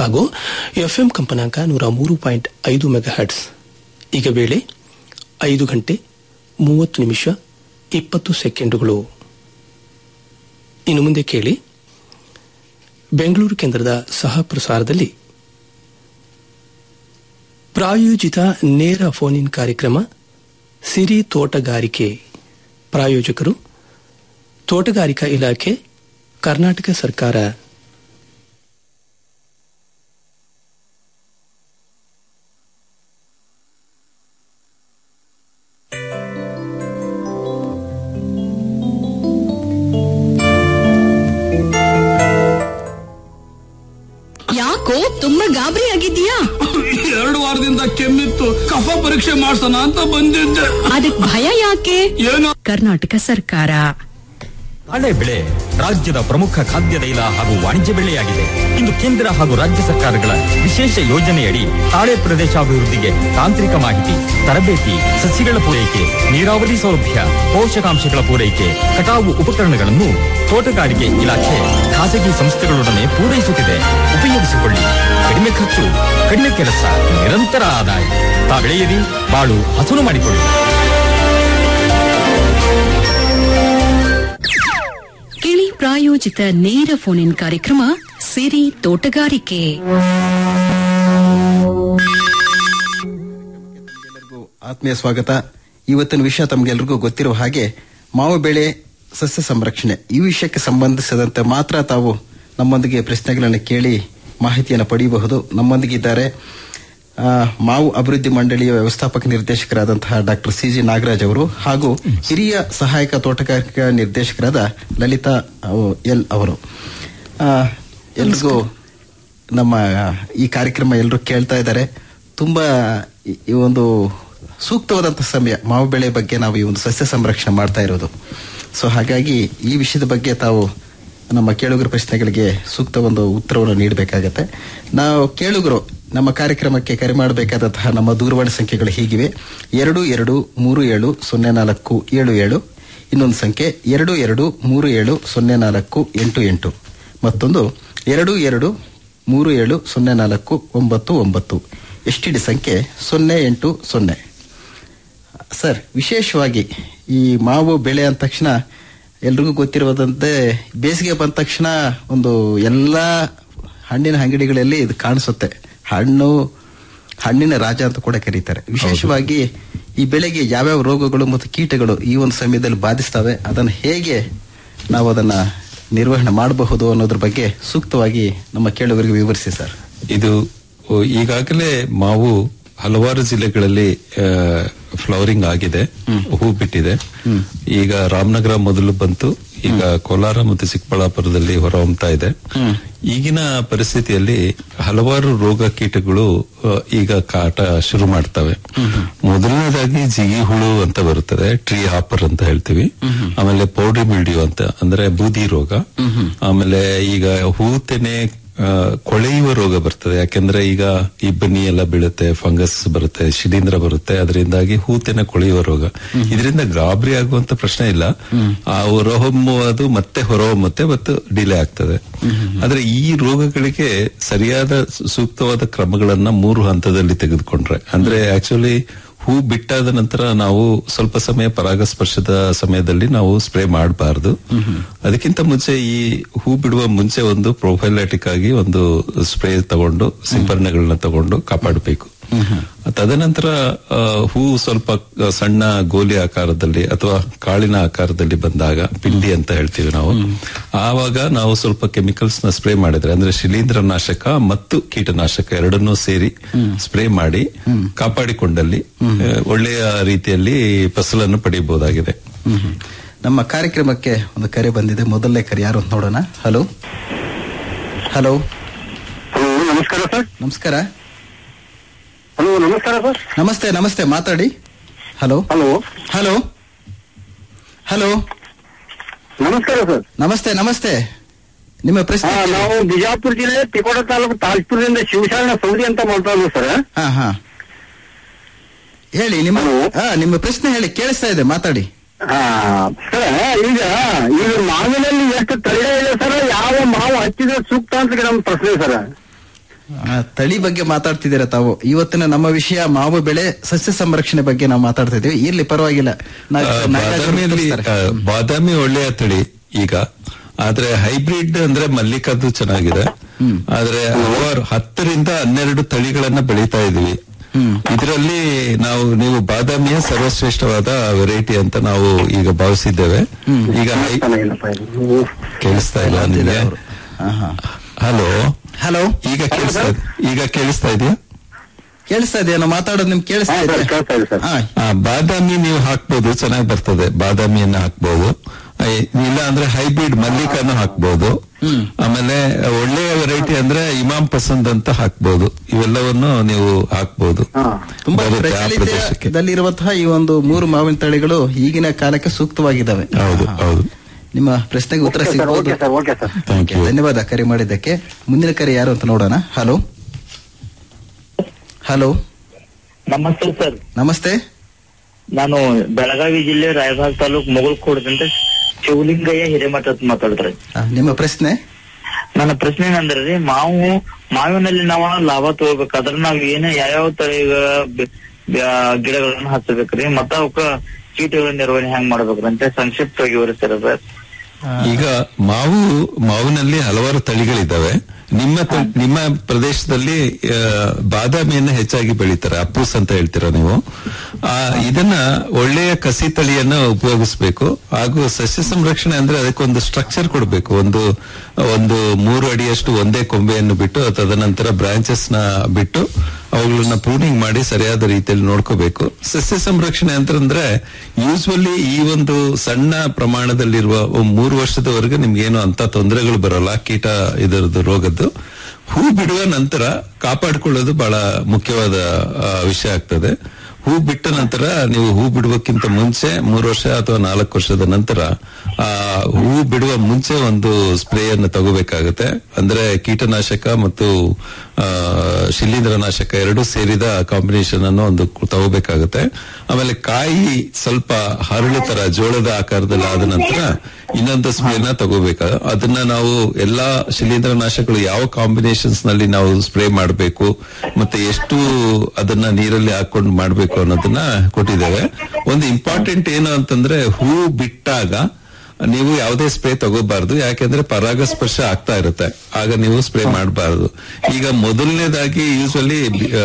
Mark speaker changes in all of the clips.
Speaker 1: ಹಾಗೂ ಎಫ್ಎಂ ಕಂಪನಾಂಕ ನೂರ ಮೂರು ಪಾಯಿಂಟ್ ಐದು ಮೆಗಾಹರ್ಟ್ಸ್ ಈಗ ವೇಳೆ ಐದು ಗಂಟೆ ಮೂವತ್ತು ನಿಮಿಷ ಇಪ್ಪತ್ತು ಸೆಕೆಂಡುಗಳು ಇನ್ನು ಮುಂದೆ ಕೇಳಿ ಬೆಂಗಳೂರು ಕೇಂದ್ರದ ಸಹ ಪ್ರಸಾರದಲ್ಲಿ ಪ್ರಾಯೋಜಿತ ನೇರ ಫೋನ್ ಇನ್ ಕಾರ್ಯಕ್ರಮ ಸಿರಿ ತೋಟಗಾರಿಕೆ ಪ್ರಾಯೋಜಕರು ತೋಟಗಾರಿಕಾ ಇಲಾಖೆ ಕರ್ನಾಟಕ ಸರ್ಕಾರ
Speaker 2: ಯಾಕೋ ತುಂಬಾ ಗಾಬರಿ ಆಗಿದ್ಯಾ
Speaker 3: ಎರಡು ವಾರದಿಂದ ಕೆಮ್ಮಿತ್ತು ಕಫ ಪರೀಕ್ಷೆ ಮಾಡ್ಸೋಣ ಅಂತ ಬಂದಿದ್ದೆ
Speaker 2: ಅದಕ್ ಭಯ ಯಾಕೆ
Speaker 3: ಏನು
Speaker 2: ಕರ್ನಾಟಕ ಸರ್ಕಾರ
Speaker 4: ತಾಳೆ ಬೆಳೆ ರಾಜ್ಯದ ಪ್ರಮುಖ ಖಾದ್ಯ ತೈಲ ಹಾಗೂ ವಾಣಿಜ್ಯ ಬೆಳೆಯಾಗಿದೆ ಇಂದು ಕೇಂದ್ರ ಹಾಗೂ ರಾಜ್ಯ ಸರ್ಕಾರಗಳ ವಿಶೇಷ ಯೋಜನೆಯಡಿ ತಾಳೆ ಪ್ರದೇಶಾಭಿವೃದ್ಧಿಗೆ ತಾಂತ್ರಿಕ ಮಾಹಿತಿ ತರಬೇತಿ ಸಸಿಗಳ ಪೂರೈಕೆ ನೀರಾವರಿ ಸೌಲಭ್ಯ ಪೋಷಕಾಂಶಗಳ ಪೂರೈಕೆ ಕಟಾವು ಉಪಕರಣಗಳನ್ನು ತೋಟಗಾರಿಕೆ ಇಲಾಖೆ ಖಾಸಗಿ ಸಂಸ್ಥೆಗಳೊಡನೆ ಪೂರೈಸುತ್ತಿದೆ ಉಪಯೋಗಿಸಿಕೊಳ್ಳಿ ಕಡಿಮೆ ಖರ್ಚು ಕಡಿಮೆ ಕೆಲಸ ನಿರಂತರ ಆದಾಯ ತಾ ಬೆಳೆಯಿರಿ ಬಾಳು ಹಸನು ಮಾಡಿಕೊಳ್ಳಿ
Speaker 2: ಕೇಳಿ ಪ್ರಾಯೋಜಿತ ನೇರ ಫೋನ್ ಇನ್ ಕಾರ್ಯಕ್ರಮ ಸಿರಿ ತೋಟಗಾರಿಕೆ
Speaker 5: ಎಲ್ಲರಿಗೂ ಆತ್ಮೀಯ ಸ್ವಾಗತ ಇವತ್ತಿನ ವಿಷಯ ತಮಗೆಲ್ರಿಗೂ ಗೊತ್ತಿರುವ ಹಾಗೆ ಮಾವು ಬೆಳೆ ಸಸ್ಯ ಸಂರಕ್ಷಣೆ ಈ ವಿಷಯಕ್ಕೆ ಸಂಬಂಧಿಸಿದಂತೆ ಮಾತ್ರ ತಾವು ನಮ್ಮೊಂದಿಗೆ ಪ್ರಶ್ನೆಗಳನ್ನು ಕೇಳಿ ಮಾಹಿತಿಯನ್ನು ಪಡೆಯಬಹುದು ನಮ್ಮೊಂದಿಗಿದ್ದಾರೆ ಆ, ಮಾವು ಅಭಿವೃದ್ಧಿ ಮಂಡಳಿಯ ವ್ಯವಸ್ಥಾಪಕ ನಿರ್ದೇಶಕರಾದಂತಹ ಡಾಕ್ಟರ್ ಸಿ ಜಿ ನಾಗರಾಜ್ ಅವರು ಹಾಗೂ ಹಿರಿಯ ಸಹಾಯಕ ತೋಟಗಾರಿಕಾ ನಿರ್ದೇಶಕರಾದ ಲಲಿತಾ ಅವ್- ಎಲ್ ಅವರು ಆ, ಎಲ್ರಿಗೂ ನಮ್ಮ ಈ ಕಾರ್ಯಕ್ರಮ ಎಲ್ಲರೂ ಕೇಳ್ತಾ ಇದ್ದಾರೆ ತುಂಬಾ ಈ- ಈ ಒಂದು ಸೂಕ್ತವಾದಂತಹ ಸಮಯ ಮಾವು ಬೆಳೆ ಬಗ್ಗೆ ನಾವು ಈ ಒಂದು ಸಸ್ಯ ಸಂರಕ್ಷಣೆ ಮಾಡ್ತಾ ಇರೋದು ಸೊ ಹಾಗಾಗಿ ಈ ವಿಷಯದ ಬಗ್ಗೆ ತಾವು ನಮ್ಮ ಕೇಳುಗರ ಪ್ರಶ್ನೆಗಳಿಗೆ ಸೂಕ್ತ ಒಂದು ಉತ್ತರವನ್ನು ನೀಡಬೇಕಾಗತ್ತೆ ನಾವು ಕೇಳುಗರು ನಮ್ಮ ಕಾರ್ಯಕ್ರಮಕ್ಕೆ ಕರೆ ಮಾಡಬೇಕಾದಂತಹ ನಮ್ಮ ದೂರವಾಣಿ ಸಂಖ್ಯೆಗಳು ಹೀಗಿವೆ ಎರಡು ಎರಡು ಮೂರು ಏಳು ಸೊನ್ನೆ ನಾಲ್ಕು ಏಳು ಏಳು ಇನ್ನೊಂದು ಸಂಖ್ಯೆ ಎರಡು ಎರಡು ಮೂರು ಏಳು ಸೊನ್ನೆ ನಾಲ್ಕು ಎಂಟು ಎಂಟು ಮತ್ತೊಂದು ಎರಡು ಎರಡು ಮೂರು ಏಳು ಸೊನ್ನೆ ನಾಲ್ಕು ಒಂಬತ್ತು ಒಂಬತ್ತು ಎಸ್ ಟಿ ಡಿ ಸಂಖ್ಯೆ ಸೊನ್ನೆ ಎಂಟು ಸೊನ್ನೆ ಸರ್ ವಿಶೇಷವಾಗಿ ಈ ಮಾವು ಬೆಳೆ ಅಂದ ತಕ್ಷಣ ಎಲ್ರಿಗೂ ಗೊತ್ತಿರುವುದಂತೆ ಬೇಸಿಗೆ ಬಂದ ತಕ್ಷಣ ಒಂದು ಎಲ್ಲ ಹಣ್ಣಿನ ಅಂಗಡಿಗಳಲ್ಲಿ ಇದು ಕಾಣಿಸುತ್ತೆ ಹಣ್ಣು ಹಣ್ಣಿನ ರಾಜ ಅಂತ ಕೂಡ ಕರೀತಾರೆ ವಿಶೇಷವಾಗಿ ಈ ಬೆಳೆಗೆ ಯಾವ್ಯಾವ ರೋಗಗಳು ಮತ್ತು ಕೀಟಗಳು ಈ ಒಂದು ಸಮಯದಲ್ಲಿ ಬಾಧಿಸ್ತವೆ ಅದನ್ನು ಹೇಗೆ ನಾವು ಅದನ್ನ ನಿರ್ವಹಣೆ ಮಾಡಬಹುದು ಅನ್ನೋದ್ರ ಬಗ್ಗೆ ಸೂಕ್ತವಾಗಿ ನಮ್ಮ ಕೇಳುಗರಿಗೆ ವಿವರಿಸಿ ಸರ್
Speaker 6: ಇದು ಓ, ಈಗಾಗಲೇ ಮಾವು ಹಲವಾರು ಜಿಲ್ಲೆಗಳಲ್ಲಿ ಫ್ಲವರಿಂಗ್ ಆಗಿದೆ ಹೂ ಬಿಟ್ಟಿದೆ ಈಗ ರಾಮನಗರ ಮೊದಲು ಬಂತು ಈಗ ಕೋಲಾರ ಮತ್ತು ಚಿಕ್ಕಬಳ್ಳಾಪುರದಲ್ಲಿ ಹೊರಹೊಮ್ತಾ ಇದೆ ಈಗಿನ ಪರಿಸ್ಥಿತಿಯಲ್ಲಿ ಹಲವಾರು ರೋಗ ಕೀಟಗಳು ಆ, ಈಗ ಕಾಟ ಶುರು ಮಾಡ್ತವೆ ಮೊದಲನೇದಾಗಿ ಜಿಗಿ ಹುಳು ಅಂತ ಬರುತ್ತದೆ ಟ್ರೀ ಹಾಪರ್ ಅಂತ ಹೇಳ್ತೀವಿ ಆಮೇಲೆ ಪೌಡಿ ಮಿಲ್ಡ್ಯೂ ಅಂತ ಅಂದ್ರೆ ಬೂದಿ ರೋಗ ಆಮೇಲೆ ಈಗ ಹೂ ತೆನೆ ಆ, ಕೊಳೆಯುವ ರೋಗ ಬರ್ತದೆ ಯಾಕೆಂದ್ರೆ ಈಗ ಇಬ್ಬನಿ ಎಲ್ಲ ಬೀಳುತ್ತೆ ಫಂಗಸ್ ಬರುತ್ತೆ ಶಿಲೀಂಧ್ರ ಬರುತ್ತೆ ಅದರಿಂದಾಗಿ ಹೂತೆನ ಕೊಳೆಯುವ ರೋಗ ಇದರಿಂದ ಗಾಬರಿ ಆಗುವಂತ ಪ್ರಶ್ನೆ ಇಲ್ಲ ಆ ಹೊರಹೊಮ್ಮುವುದು ಮತ್ತೆ ಹೊರಹೊಮ್ಮುತ್ತೆ ಮತ್ತು ಡಿಲೇ ಆಗ್ತದೆ ಆದ್ರೆ ಈ ರೋಗಗಳಿಗೆ ಸರಿಯಾದ ಸು- ಸೂಕ್ತವಾದ ಕ್ರಮಗಳನ್ನ ಮೂರು ಹಂತದಲ್ಲಿ ತೆಗೆದುಕೊಂಡ್ರೆ ಅಂದ್ರೆ ಆಕ್ಚುಲಿ ಹೂ ಬಿಟ್ಟಾದ ನಂತರ ನಾವು ಸ್ವಲ್ಪ ಸಮಯ ಪರಾಗಸ್ಪರ್ಶದ ಸಮಯದಲ್ಲಿ ನಾವು ಸ್ಪ್ರೇ ಮಾಡಬಾರದು ಅದಕ್ಕಿಂತ ಮುಂಚೆ ಈ ಹೂ ಬಿಡುವ ಮುಂಚೆ ಒಂದು ಪ್ರೊಫೈಲಾಟಿಕ್ ಆಗಿ ಒಂದು ಸ್ಪ್ರೇ ತಗೊಂಡು ಸಿಂಪರಣೆಗಳನ್ನ ತಗೊಂಡು ಕಾಪಾಡಬೇಕು ತದನಂತರ ಆ, ಹೂ ಸ್ವಲ್ಪ ಆ, ಸಣ್ಣ ಗೋಲಿ ಆಕಾರದಲ್ಲಿ ಅಥವಾ ಕಾಳಿನ ಆಕಾರದಲ್ಲಿ ಬಂದಾಗ ಪಿಂಡಿ ಅಂತ ಹೇಳ್ತೀವಿ ನಾವು ಆವಾಗ ನಾವು ಸ್ವಲ್ಪ ಕೆಮಿಕಲ್ಸ್ ನ ಸ್ಪ್ರೇ ಮಾಡಿದ್ರೆ ಅಂದ್ರೆ ಶಿಲೀಂಧ್ರ ನಾಶಕ ಮತ್ತು ಕೀಟನಾಶಕ ಎರಡನ್ನೂ ಸೇರಿ ಸ್ಪ್ರೇ ಮಾಡಿ ಕಾಪಾಡಿಕೊಂಡಲ್ಲಿ ಆ, ಒಳ್ಳೆಯ ರೀತಿಯಲ್ಲಿ ಫಸಲನ್ನು ಪಡೆಯಬಹುದಾಗಿದೆ
Speaker 5: ಹ್ಮ್. ನಮ್ಮ ಕಾರ್ಯಕ್ರಮಕ್ಕೆ ಒಂದು ಕರೆ ಬಂದಿದೆ ಮೊದಲನೇ ಕರೆ ಯಾರು ಅಂತ ನೋಡೋಣ ಹಲೋ ಹಲೋ
Speaker 7: ಹಲೋ ನಮಸ್ಕಾರ ಸರ್
Speaker 5: ನಮಸ್ಕಾರ
Speaker 7: ಹಲೋ ನಮಸ್ಕಾರ ಸರ್
Speaker 5: ನಮಸ್ತೆ ನಮಸ್ತೆ ಮಾತಾಡಿ ಹಲೋ
Speaker 7: ಹಲೋ
Speaker 5: ಹಲೋ ಹಲೋ
Speaker 7: ನಮಸ್ಕಾರ ಸರ್
Speaker 5: ನಮಸ್ತೆ ನಮಸ್ತೆ ನಿಮ್ಮ ಪ್ರಶ್ನೆ
Speaker 7: ಹಾ ನಾವು ಬಿಜಾಪುರ ಜಿಲ್ಲೆ ತಿಕೋಟ ತಾಲೂಕು ತಾಜ್ಪುರದಿಂದ ಶಿವಶರಣ ಸೌದಿ ಅಂತ ಮಾಡ್ತಾ ಇದ್ದೀವಿ ಸರ್
Speaker 5: ಹಾ ಹಾ ಹೇಳಿ ನಿಮ್ಮ
Speaker 7: Hello.
Speaker 5: ಹಾ ನಿಮ್ಮ ಪ್ರಶ್ನೆ ಹೇಳಿ ಕೇಳಿಸ್ತಾ ಇದೆ ಮಾತಾಡಿ
Speaker 7: ಹಾ ಸರ್ ಈಗ ಈಗ ಮಾವಿನಲ್ಲಿ ಎಷ್ಟು ತಳಿ ಇದೆ ಸರ್ ಯಾವ ಮಾವು ಹಚ್ಚಿದ್ರೆ ಸೂಕ್ತ ಅಂತ ನಮ್ಮ ಪ್ರಶ್ನೆ ಸರ್
Speaker 5: ಆ, ತಳಿ ಬಗ್ಗೆ ಮಾತಾಡ್ತಿದ್ದೀರಾ ತಾವು ಇವತ್ತಿನ ನಮ್ಮ ವಿಷಯ ಮಾವು ಬೆಳೆ ಸಸ್ಯ ಸಂರಕ್ಷಣೆ ಬಗ್ಗೆ ನಾವು ಮಾತಾಡ್ತಾ ಇದೀವಿ ಇರ್ಲಿ ಪರವಾಗಿಲ್ಲ ನಾಗ್-
Speaker 6: ಆ,
Speaker 5: ನಾಗರಾಜ್ ಅವರು
Speaker 6: ಬಾದಾಮಿಯಲ್ಲಿ
Speaker 5: ತಿಳಿಸ್ತಾರೆ.
Speaker 6: ಆ, ಬಾದಾಮಿ ಒಳ್ಳೆಯ ತಳಿ ಈಗ ಆದ್ರೆ ಹೈಬ್ರಿಡ್ ಅಂದ್ರೆ ಮಲ್ಲಿಕದ್ದು ಚೆನ್ನಾಗಿದೆ ಆದ್ರೆ ಹಲವಾರು ಹತ್ತರಿಂದ ಹನ್ನೆರಡು ತಳಿಗಳನ್ನ ಬೆಳೀತಾ ಇದೀವಿ ಇದರಲ್ಲಿ ನಾವು ನೀವು ಬಾದಾಮಿಯ ಸರ್ವಶ್ರೇಷ್ಠವಾದ ವೆರೈಟಿ ಅಂತ ನಾವು ಈಗ ಭಾವಿಸಿದ್ದೇವೆ ಈಗ ಹೈ-
Speaker 7: ಚೆನ್ನಾಗಿಲ್ಲಪ್ಪ ಇದು.
Speaker 6: ಕೇಳಿಸ್ತಾ ಇಲ್ಲ ನಿಮಗೆ
Speaker 5: ಆಹಾ.
Speaker 6: ಹಲೋ
Speaker 5: ಹಲೋ
Speaker 6: ಈಗ ಕೇಳಿಸ್ತಾ ಈಗ ಕೇಳಿಸ್ತಾ ಇದೆಯಾ
Speaker 5: ಕೇಳಿಸ್ತಾ ಇದೆಯಾ ನಾವು ಮಾತಾಡೋದು ನಿಮ್ಗೆ ಕೇಳಿಸ್ತಾ
Speaker 7: ಹಾ, ಸರ್, ಕೇಳಿಸ್ತಾ ಇದೆ, ಸರ್.
Speaker 5: ಹಾ
Speaker 6: ಆ, ಬಾದಾಮಿ ನೀವು ಹಾಕ್ಬೋದು ಚೆನ್ನಾಗಿ ಬರ್ತದೆ ಬಾದಾಮಿಯನ್ನ ಹಾಕ್ಬೋದು ಆ, ಇಲ್ಲ ಅಂದ್ರೆ ಹೈಬ್ರಿಡ್ ಮಲ್ಲಿಕನ್ನು ಹಾಕ್ಬೋದು ಆಮೇಲೆ ಒಳ್ಳೆಯ ವೆರೈಟಿ ಅಂದ್ರೆ ಇಮಾಮ್ ಪಸಂದ್ ಅಂತ ಹಾಕ್ಬೋದು ಇವೆಲ್ಲವನ್ನು ನೀವು ಹಾಕ್ಬೋದು
Speaker 7: ಹಾ.
Speaker 5: ತುಂಬಾ
Speaker 6: ಬರುತ್ತೆ ಆ ಪ್ರದೇಶಕ್ಕೆ
Speaker 5: ಪ್ರಚಲಿತದಲ್ಲಿರುವಂತಹ ಈ ಒಂದು ಮೂರು ಮಾವಿನ ತಳಿಗಳು ಈಗಿನ ಕಾಲಕ್ಕೆ ಸೂಕ್ತವಾಗಿದ್ದಾವೆ
Speaker 6: ಹೌದು
Speaker 5: ಹಾ.
Speaker 6: ಹೌದು
Speaker 5: ನಿಮ್ಮ ಪ್ರಶ್ನೆಗೆ ಉತ್ತರ
Speaker 7: ಓಕೆ ಸರ್
Speaker 5: ಸಿಗಬಹುದು
Speaker 7: okay sir okay sir
Speaker 6: thank you
Speaker 5: ಧನ್ಯವಾದ ಕರೆ ಮಾಡಿದ್ದಕ್ಕೆ ಮುಂದಿನ ಕರೆ ಯಾರು ಅಂತ ನೋಡೋಣ ಹಲೋ ಹಲೋ
Speaker 8: ನಮಸ್ತೆ ಸರ್
Speaker 5: ನಮಸ್ತೆ
Speaker 8: ನಾನು ಬೆಳಗಾವಿ ಜಿಲ್ಲೆ ರಾಯಬಾಗ್ ತಾಲೂಕ್ ಮುಗುಳ್ಕೋಡದಿಂದ ಶಿವಲಿಂಗಯ್ಯ ಹಿರೇಮಠ ಅಂತ ಮಾತಾಡ್ತಾರೆ
Speaker 5: ಆ, ನಿಮ್ಮ ಪ್ರಶ್ನೆ
Speaker 8: ನನ್ನ ಪ್ರಶ್ನೆ ಏನಂದ್ರೆ ರೀ ಮಾವು ಮಾವಿನಲ್ಲಿ ನಾವು ಲಾಭ ತಗೋಬೇಕಾದ್ರೆ ನಾವ್ ಏನೇ ಯಾವ್ಯಾವ ತಳಿಗಳ ಬೆ- ಬೆ- ಗಿಡಗಳನ್ನ ಹಚ್ಚಬೇಕ್ರಿ ಮತ್ತ ಅವಕ್ಕ ಕೀಟಗಳ ನಿರ್ವಹಣೆ ಹೆಂಗ್ ಮಾಡ್ಬೇಕ್ರಿ ಅಂತ ಸಂಕ್ಷಿಪ್ತವಾಗಿ ವಿವರಿಸ್ತಾರೆ ಸರ್
Speaker 6: ಈಗ ಮಾವು ಮಾವಿನಲ್ಲಿ ಹಲವಾರು ತಳಿಗಳಿದ್ದಾವೆ ನಿಮ್ಮ ತ- ನಿಮ್ಮ ಪ್ರದೇಶದಲ್ಲಿ ಆ, ಬಾದಾಮಿಯನ್ನ ಹೆಚ್ಚಾಗಿ ಬೆಳೀತಾರೆ ಅಪ್ಪೂಸ್ ಅಂತ ಹೇಳ್ತೀರಾ ನೀವು ಆ, ಇದನ್ನ ಒಳ್ಳೆಯ ಕಸಿ ತಳಿಯನ್ನ ಉಪಯೋಗಿಸಬೇಕು ಹಾಗೂ ಸಸ್ಯ ಸಂರಕ್ಷಣೆ ಅಂದ್ರೆ ಅದಕ್ಕೊಂದು ಸ್ಟ್ರಕ್ಚರ್ ಕೊಡಬೇಕು ಒಂದು ಒಂದು ಮೂರು ಅಡಿಯಷ್ಟು ಒಂದೇ ಕೊಂಬೆಯನ್ನು ಬಿಟ್ಟು ತದನಂತರ ಬ್ರಾಂಚಸ್ ನ ಬಿಟ್ಟು ಅವುಗಳನ್ನ ಪ್ರೂನಿಂಗ್ ಮಾಡಿ ಸರಿಯಾದ ರೀತಿಯಲ್ಲಿ ನೋಡ್ಕೋಬೇಕು ಸಸ್ಯ ಸಂರಕ್ಷಣೆ ಅಂತಂದ್ರೆ ಯೂಸ್ವಲಿ ಈ ಒಂದು ಸಣ್ಣ ಪ್ರಮಾಣದಲ್ಲಿರುವ ಒಂದ್ ಮೂರು ವರ್ಷದವರೆಗೆ ನಿಮ್ಗೇನು ಅಂತ ತೊಂದರೆಗಳು ಬರೋಲ್ಲ ಕೀಟ ಇದರದ್ದು ರೋಗದ್ದು ಹೂ ಬಿಡುವ ನಂತರ ಕಾಪಾಡಿಕೊಳ್ಳೋದು ಬಹಳ ಮುಖ್ಯವಾದ ಆ, ವಿಷಯ ಆಗ್ತದೆ ಹೂ ಬಿಟ್ಟ ನಂತರ ನೀವು ಹೂ ಬಿಡುವಕ್ಕಿಂತ ಮುಂಚೆ ಮೂರು ವರ್ಷ ಅಥವಾ ನಾಲ್ಕು ವರ್ಷದ ನಂತರ ಆ ಹೂ ಬಿಡುವ ಮುಂಚೆ ಒಂದು ಸ್ಪ್ರೇ ಅನ್ನು ತಗೋಬೇಕಾಗುತ್ತೆ ಅಂದ್ರೆ ಕೀಟನಾಶಕ ಮತ್ತು ಆ, ಶಿಲೀಂಧ್ರನಾಶಕ ಎರಡೂ ಸೇರಿದ ಕಾಂಬಿನೇಷನ್ ಅನ್ನು ಒಂದು ಕು- ತಗೋಬೇಕಾಗುತ್ತೆ ಆಮೇಲೆ ಕಾಯಿ ಸ್ವಲ್ಪ ಹರಳು ತರ ಜೋಳದ ಆಕಾರದಲ್ಲಿ ಆದ ನಂತರ ಇನ್ನೊಂದು ಸ್ಪ್ರೇನ ತಗೋಬೇಕು ಅದನ್ನ ನಾವು ಎಲ್ಲಾ ಶಿಲೀಂಧ್ರನಾಶಕಗಳು ಯಾವ ಕಾಂಬಿನೇಷನ್ಸ್ ನಲ್ಲಿ ನಾವು ಸ್ಪ್ರೇ ಮಾಡಬೇಕು ಮತ್ತೆ ಎಷ್ಟು ಅದನ್ನ ನೀರಲ್ಲಿ ಹಾಕೊಂಡು ಮಾಡಬೇಕು ಅನ್ನೋದನ್ನ ಕೊಟ್ಟಿದ್ದೇವೆ ಒಂದು ಇಂಪಾರ್ಟೆಂಟ್ ಏನು ಅಂತಂದ್ರೆ ಹೂ ಬಿಟ್ಟಾಗ ನೀವು ಯಾವುದೇ ಸ್ಪ್ರೇ ತಗೋಬಾರ್ದು ಯಾಕೆಂದ್ರೆ ಪರಾಗಸ್ಪರ್ಶ ಆಗ್ತಾ ಇರುತ್ತೆ ಆಗ ನೀವು ಸ್ಪ್ರೇ ಮಾಡಬಾರ್ದು ಈಗ ಮೊದಲನೇದಾಗಿ ಯೂಸ್ವಲಿ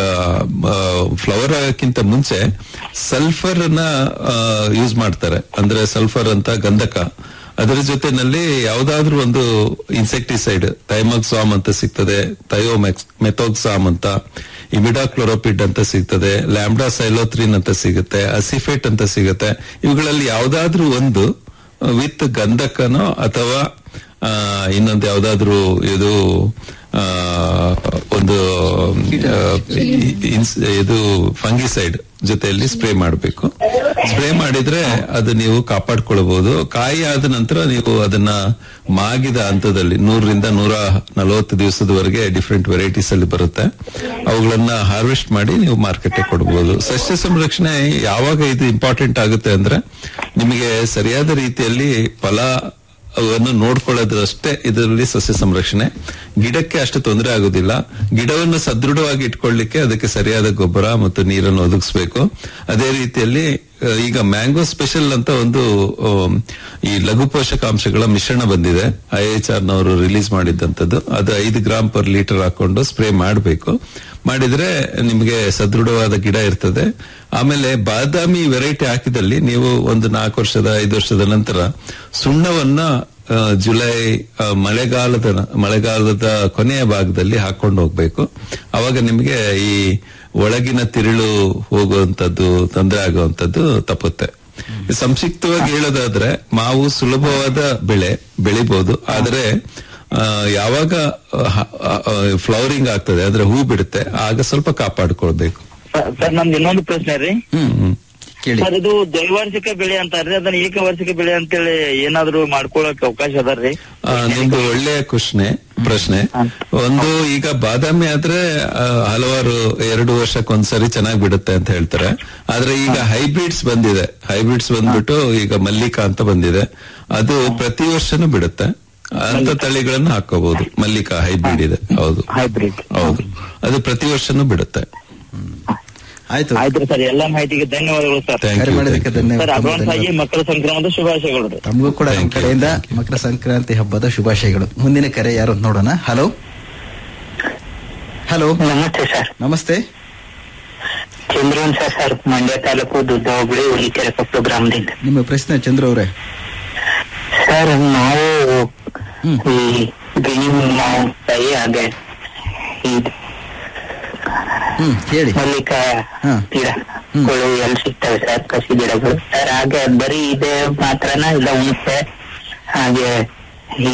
Speaker 6: ಫ್ಲವರ್ ಆಗಕ್ಕಿಂತ ಮುಂಚೆ ಸಲ್ಫರ್ ನ ಯೂಸ್ ಮಾಡ್ತಾರೆ ಅಂದ್ರೆ ಸಲ್ಫರ್ ಅಂತ ಗಂಧಕ ಅದರ ಜೊತೆನಲ್ಲಿ ಯಾವ್ದಾದ್ರೂ ಒಂದು ಇನ್ಸೆಕ್ಟಿಸೈಡ್ ಥೈಮಕ್ಸಾಮ್ ಅಂತ ಸಿಗ್ತದೆ ಥಯೋಮೆಕ್ಸ್ ಮೆಥೋಕ್ಸಾಮ್ ಅಂತ ಇಮಿಡಾಕ್ಲೋರೋಪಿಡ್ ಅಂತ ಸಿಗ್ತದೆ ಲ್ಯಾಂಬ್ಡಾ ಸೈಲೋತ್ರಿನ್ ಅಂತ ಸಿಗುತ್ತೆ ಅಸಿಫೇಟ್ ಅಂತ ಸಿಗುತ್ತೆ ಇವುಗಳಲ್ಲಿ ಯಾವ್ದಾದ್ರೂ ಒಂದು ವಿತ್ ಗಂಧಕನೋ ಅಥವಾ ಆ, ಇನ್ನೊಂದು ಯಾವ್ದಾದ್ರೂ ಇದು ಆ, ಒಂದು ಆ, ಇ- ಇನ್ಸ್- ಇದು ಫಂಗಿಸೈಡ್ ಜೊತೆಯಲ್ಲಿ ಸ್ಪ್ರೇ ಮಾಡಬೇಕು ಸ್ಪ್ರೇ ಮಾಡಿದ್ರೆ ಅದು ನೀವು ಕಾಪಾಡ್ಕೊಳ್ಬಹುದು ಕಾಯಿ ಆದ ನಂತರ ನೀವು ಅದನ್ನ ಮಾಗಿದ ಹಂತದಲ್ಲಿ ನೂರರಿಂದ ನೂರ ನಲವತ್ತು ದಿವಸದವರೆಗೆ ಡಿಫ್ರೆಂಟ್ ವೆರೈಟೀಸ್ ಅಲ್ಲಿ ಬರುತ್ತೆ ಅವುಗಳನ್ನ ಹಾರ್ವೆಸ್ಟ್ ಮಾಡಿ ನೀವು ಮಾರ್ಕೆಟ್ ಕೊಡಬಹುದು ಸಸ್ಯ ಸಂರಕ್ಷಣೆ ಯಾವಾಗ ಇದು ಇಂಪಾರ್ಟೆಂಟ್ ಆಗುತ್ತೆ ಅಂದ್ರೆ ನಿಮಗೆ ಸರಿಯಾದ ರೀತಿಯಲ್ಲಿ ಫಲ ಅವನ್ನು ನೋಡ್ಕೊಳ್ಳೋದಷ್ಟೇ ಇದರಲ್ಲಿ ಸಸ್ಯ ಸಂರಕ್ಷಣೆ ಗಿಡಕ್ಕೆ ಅಷ್ಟು ತೊಂದರೆ ಆಗುದಿಲ್ಲ ಗಿಡವನ್ನು ಸದೃಢವಾಗಿ ಇಟ್ಕೊಳ್ಳಿಕ್ಕೆ ಅದಕ್ಕೆ ಸರಿಯಾದ ಗೊಬ್ಬರ ಮತ್ತು ನೀರನ್ನು ಒದಗಿಸಬೇಕು ಅದೇ ರೀತಿಯಲ್ಲಿ ಆ, ಈಗ ಮ್ಯಾಂಗೋ ಸ್ಪೆಷಲ್ ಅಂತ ಒಂದು ಆಮ್, ಈ ಲಘು ಪೋಷಕಾಂಶಗಳ ಮಿಶ್ರಣ ಬಂದಿದೆ ಐ ಎಚ್ ಆರ್ ನವರು ರಿಲೀಸ್ ಮಾಡಿದ್ದಂಥದ್ದು ಅದು ಐದು ಗ್ರಾಮ್ ಪರ್ ಲೀಟರ್ ಹಾಕೊಂಡು ಸ್ಪ್ರೇ ಮಾಡಬೇಕು ಮಾಡಿದ್ರೆ ನಿಮಗೆ ಸದೃಢವಾದ ಗಿಡ ಇರ್ತದೆ ಆಮೇಲೆ ಬಾದಾಮಿ ವೆರೈಟಿ ಹಾಕಿದಲ್ಲಿ ನೀವು ಒಂದು ನಾಲ್ಕು ವರ್ಷದ ಐದು ವರ್ಷದ ನಂತರ ಸುಣ್ಣವನ್ನ ಆ, ಜುಲೈ ಆ, ಮಳೆಗಾಲದ ಮಳೆಗಾಲದ ಕೊನೆಯ ಭಾಗದಲ್ಲಿ ಹಾಕೊಂಡು ಹೋಗ್ಬೇಕು ಅವಾಗ ನಿಮಗೆ ಈ ಒಳಗಿನ ತಿರುಳು ಹೋಗುವಂತದ್ದು ತೊಂದರೆ ಆಗುವಂತದ್ದು ತಪ್ಪುತ್ತೆ ಸಂಕ್ಷಿಪ್ತವಾಗಿ ಹೇಳೋದಾದ್ರೆ ಮಾವು ಸುಲಭವಾದ ಬೆಳೆ ಬೆಳಿಬಹುದು ಆದರೆ ಆ, ಯಾವಾಗ ಫ್ಲವರಿಂಗ್ ಆಗ್ತದೆ ಅಂದ್ರೆ ಹೂ ಬಿಡುತ್ತೆ ಆಗ ಸ್ವಲ್ಪ ಕಾಪಾಡ್ಕೊಳ್ಬೇಕು
Speaker 8: ಸರ್ ಸರ್ ನಮ್ದು ಇನ್ನೊಂದು ಪ್ರಶ್ನೆ ರೀ
Speaker 5: ಹ್ಮ್ ಕೇಳಿ
Speaker 8: ಸರ್ ಇದು ದ್ವೈವಾರ್ಷಿಕ ಬೆಳೆ ಅಂತಾರ್ರಿ ಅದನ್ನ ಏಕವಾರ್ಷಿಕ ಬೆಳೆ ಅಂತೇಳಿ ಏನಾದ್ರು ಮಾಡ್ಕೊಳಕ್ ಅವಕಾಶ ಅದಾರ್ರಿ
Speaker 6: ಆ, ನಿಮ್ದು ಒಳ್ಳೆಯ ಪ್ರಶ್ನೆ ಪ್ರಶ್ನೆ ಒಂದು ಈಗ ಬಾದಾಮಿ ಆದ್ರೆ ಆ, ಹಲವಾರು ಎರಡು ವರ್ಷಕ್ಕೊಂದ್ಸರಿ ಚೆನ್ನಾಗಿ ಬಿಡುತ್ತೆ ಅಂತ ಹೇಳ್ತಾರೆ ಆದ್ರೆ ಈಗ ಹೈಬ್ರಿಡ್ಸ್ ಬಂದಿದೆ ಹೈಬ್ರಿಡ್ಸ್ ಬಂದ್ಬಿಟ್ಟು ಈಗ ಮಲ್ಲಿಕಾ ಅಂತ ಬಂದಿದೆ ಅದು ಪ್ರತಿ ವರ್ಷನೂ ಬಿಡುತ್ತೆ ಅಂತ ತಳಿಗಳನ್ನು ಹಾಕೋಬಹುದು ಮಲ್ಲಿಕಾ ಹೈಬ್ರಿಡ್ ಇದೆ ಹೌದು
Speaker 8: ಹೈಬ್ರಿಡ್
Speaker 6: ಹೌದು ಅದು ಪ್ರತಿ ವರ್ಷನೂ ಬಿಡುತ್ತೆ
Speaker 5: ಆಯ್ತು
Speaker 8: ಆಯ್ತು ಸರ್ ಎಲ್ಲ ಮಾಹಿತಿಗೆ ಧನ್ಯವಾದಗಳು ಸರ್
Speaker 6: ಥ್ಯಾಂಕ್
Speaker 5: ಕರೆ
Speaker 6: ಯು
Speaker 5: ಮಾಡಿದ್ದಕ್ಕೆ
Speaker 8: ಸರ್
Speaker 5: ಧನ್ಯವಾದ
Speaker 8: ಅಡ್ವಾನ್ಸ್ ಆಗಿ ಮಕರ ಸಂಕ್ರಮಣದ ಶುಭಾಶಯಗಳು ರೀ.
Speaker 5: ತಮಗೂ ಕೂಡ ನಮ್ಮ
Speaker 6: Thank you.
Speaker 5: ಕಡೆಯಿಂದ ಮಕರ ಸಂಕ್ರಾಂತಿ ಹಬ್ಬದ ಶುಭಾಶಯಗಳು ಮುಂದಿನ ಕರೆ ಯಾರು ಅಂತ ನೋಡೋಣ ಹಲೋ ಹಲೋ
Speaker 7: ನಮಸ್ತೆ ಸರ್
Speaker 5: ನಮಸ್ತೆ
Speaker 7: ಚಂದ್ರನ್ ಸರ್ ಸರ್ ಮಂಡ್ಯ ತಾಲೂಕು ದುಡ್ಡ ಹೋಬಳಿ ಹುಲಿಕೆರೆ ಕೊಪ್ಪಳು ಗ್ರಾಮದಿಂದ
Speaker 5: ನಿಮ್ಮ ಪ್ರಶ್ನೆ ಚಂದ್ರ ಅವರೇ
Speaker 7: ಸರ್ ನಾವು
Speaker 5: ಹ್ಮ್.
Speaker 7: ಈ ಗಿಣಿ ಮಾವಿನಕಾಯಿ ಹಾಗೆ ಈ
Speaker 5: ಹ್ಮ್ ಹೇಳಿ
Speaker 7: ಮಲ್ಲಿಕ
Speaker 5: ಹಾ.
Speaker 7: ಗಿಡಗಳು ಎಲ್ಲಿ ಸಿಗ್ತವೆ ಸರ್ ಕಸಿ ಗಿಡಗಳು ಸರ್ ಹಾಗೆ ಬರೀ ಇದೆ ಮಾತ್ರನ ಇಲ್ಲ ಹುಣಸೆ ಹಾಗೆ ಈ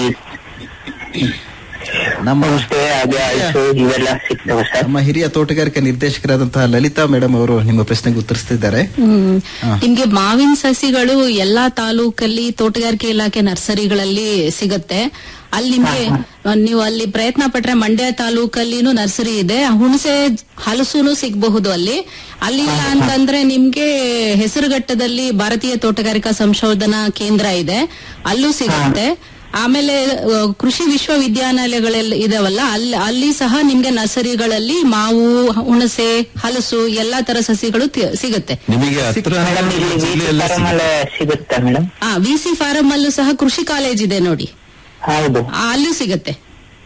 Speaker 5: ನಮ್ಮ
Speaker 7: ಹುಣಸೆ ಹಾಗೆ ಹಲಸು ಇವೆಲ್ಲ ಸಿಗ್ತವೆ ಸರ್
Speaker 5: ನಮ್ಮ ಹಿರಿಯ ತೋಟಗಾರಿಕಾ ನಿರ್ದೇಶಕರಾದಂತಹ ಲಲಿತಾ ಮೇಡಮ್ ಅವರು ನಿಮ್ಮ ಪ್ರಶ್ನೆಗೆ ಉತ್ತರಿಸ್ತಿದ್ದಾರೆ
Speaker 2: ಹ್ಮ್.
Speaker 5: ಹಾ.
Speaker 2: ನಿಮ್ಗೆ ಮಾವಿನ ಸಸಿಗಳು ಎಲ್ಲಾ ತಾಲೂಕಲ್ಲಿ ತೋಟಗಾರಿಕೆ ಇಲಾಖೆ ನರ್ಸರಿಗಳಲ್ಲಿ ಸಿಗುತ್ತೆ ಅಲ್ಲಿ ನಿಮ್ಗೆ ನೀವು ಅಲ್ಲಿ ಪ್ರಯತ್ನ ಪಟ್ರೆ ಮಂಡ್ಯ ತಾಲೂಕಲ್ಲಿನೂ ನರ್ಸರಿ ಇದೆ ಹುಣಸೆ ಹಲಸುನು ಸಿಗಬಹುದು ಅಲ್ಲಿ ಅಲ್ಲಿ ಇಲ್ಲ ಅಂತಂದ್ರೆ ನಿಮ್ಗೆ ಹೆಸರುಘಟ್ಟದಲ್ಲಿ ಭಾರತೀಯ ತೋಟಗಾರಿಕಾ ಸಂಶೋಧನಾ ಕೇಂದ್ರ ಇದೆ ಅಲ್ಲೂ ಸಿಗುತ್ತೆ ಆಮೇಲೆ ಆ, ಕೃಷಿ ವಿಶ್ವವಿದ್ಯಾನಿಲಯಗಳೆಲ್ಲ ಇದಾವಲ್ಲ ಅಲ್ಲಿ ಅಲ್ಲಿ ಸಹ ನಿಮ್ಗೆ ನರ್ಸರಿಗಳಲ್ಲಿ ಮಾವು ಹುಣಸೆ ಹಲಸು ಎಲ್ಲಾ ತರ ಸಸಿಗಳು ತಿ- ಸಿಗುತ್ತೆ
Speaker 6: ನಿಮಗೆ ಹತ್ರ
Speaker 7: ಮೇಡಮ್ ಇಲ್ಲಿ
Speaker 6: ಜಿಲ್ಲೆಯಲ್ಲಿ ಸಿಗುತ್ತೆ.
Speaker 7: ಫಾರಮಲ್ಲೇ ಸಿಗುತ್ತಾ ಮೇಡಮ್
Speaker 2: ಆ ವಿ ಸಿ ಫಾರಂ ಅಲ್ಲೂ ಸಹ ಕೃಷಿ ಕಾಲೇಜ್ ಇದೆ ನೋಡಿ
Speaker 7: ಹೌದು
Speaker 2: ಆ, ಅಲ್ಲೂ ಸಿಗುತ್ತೆ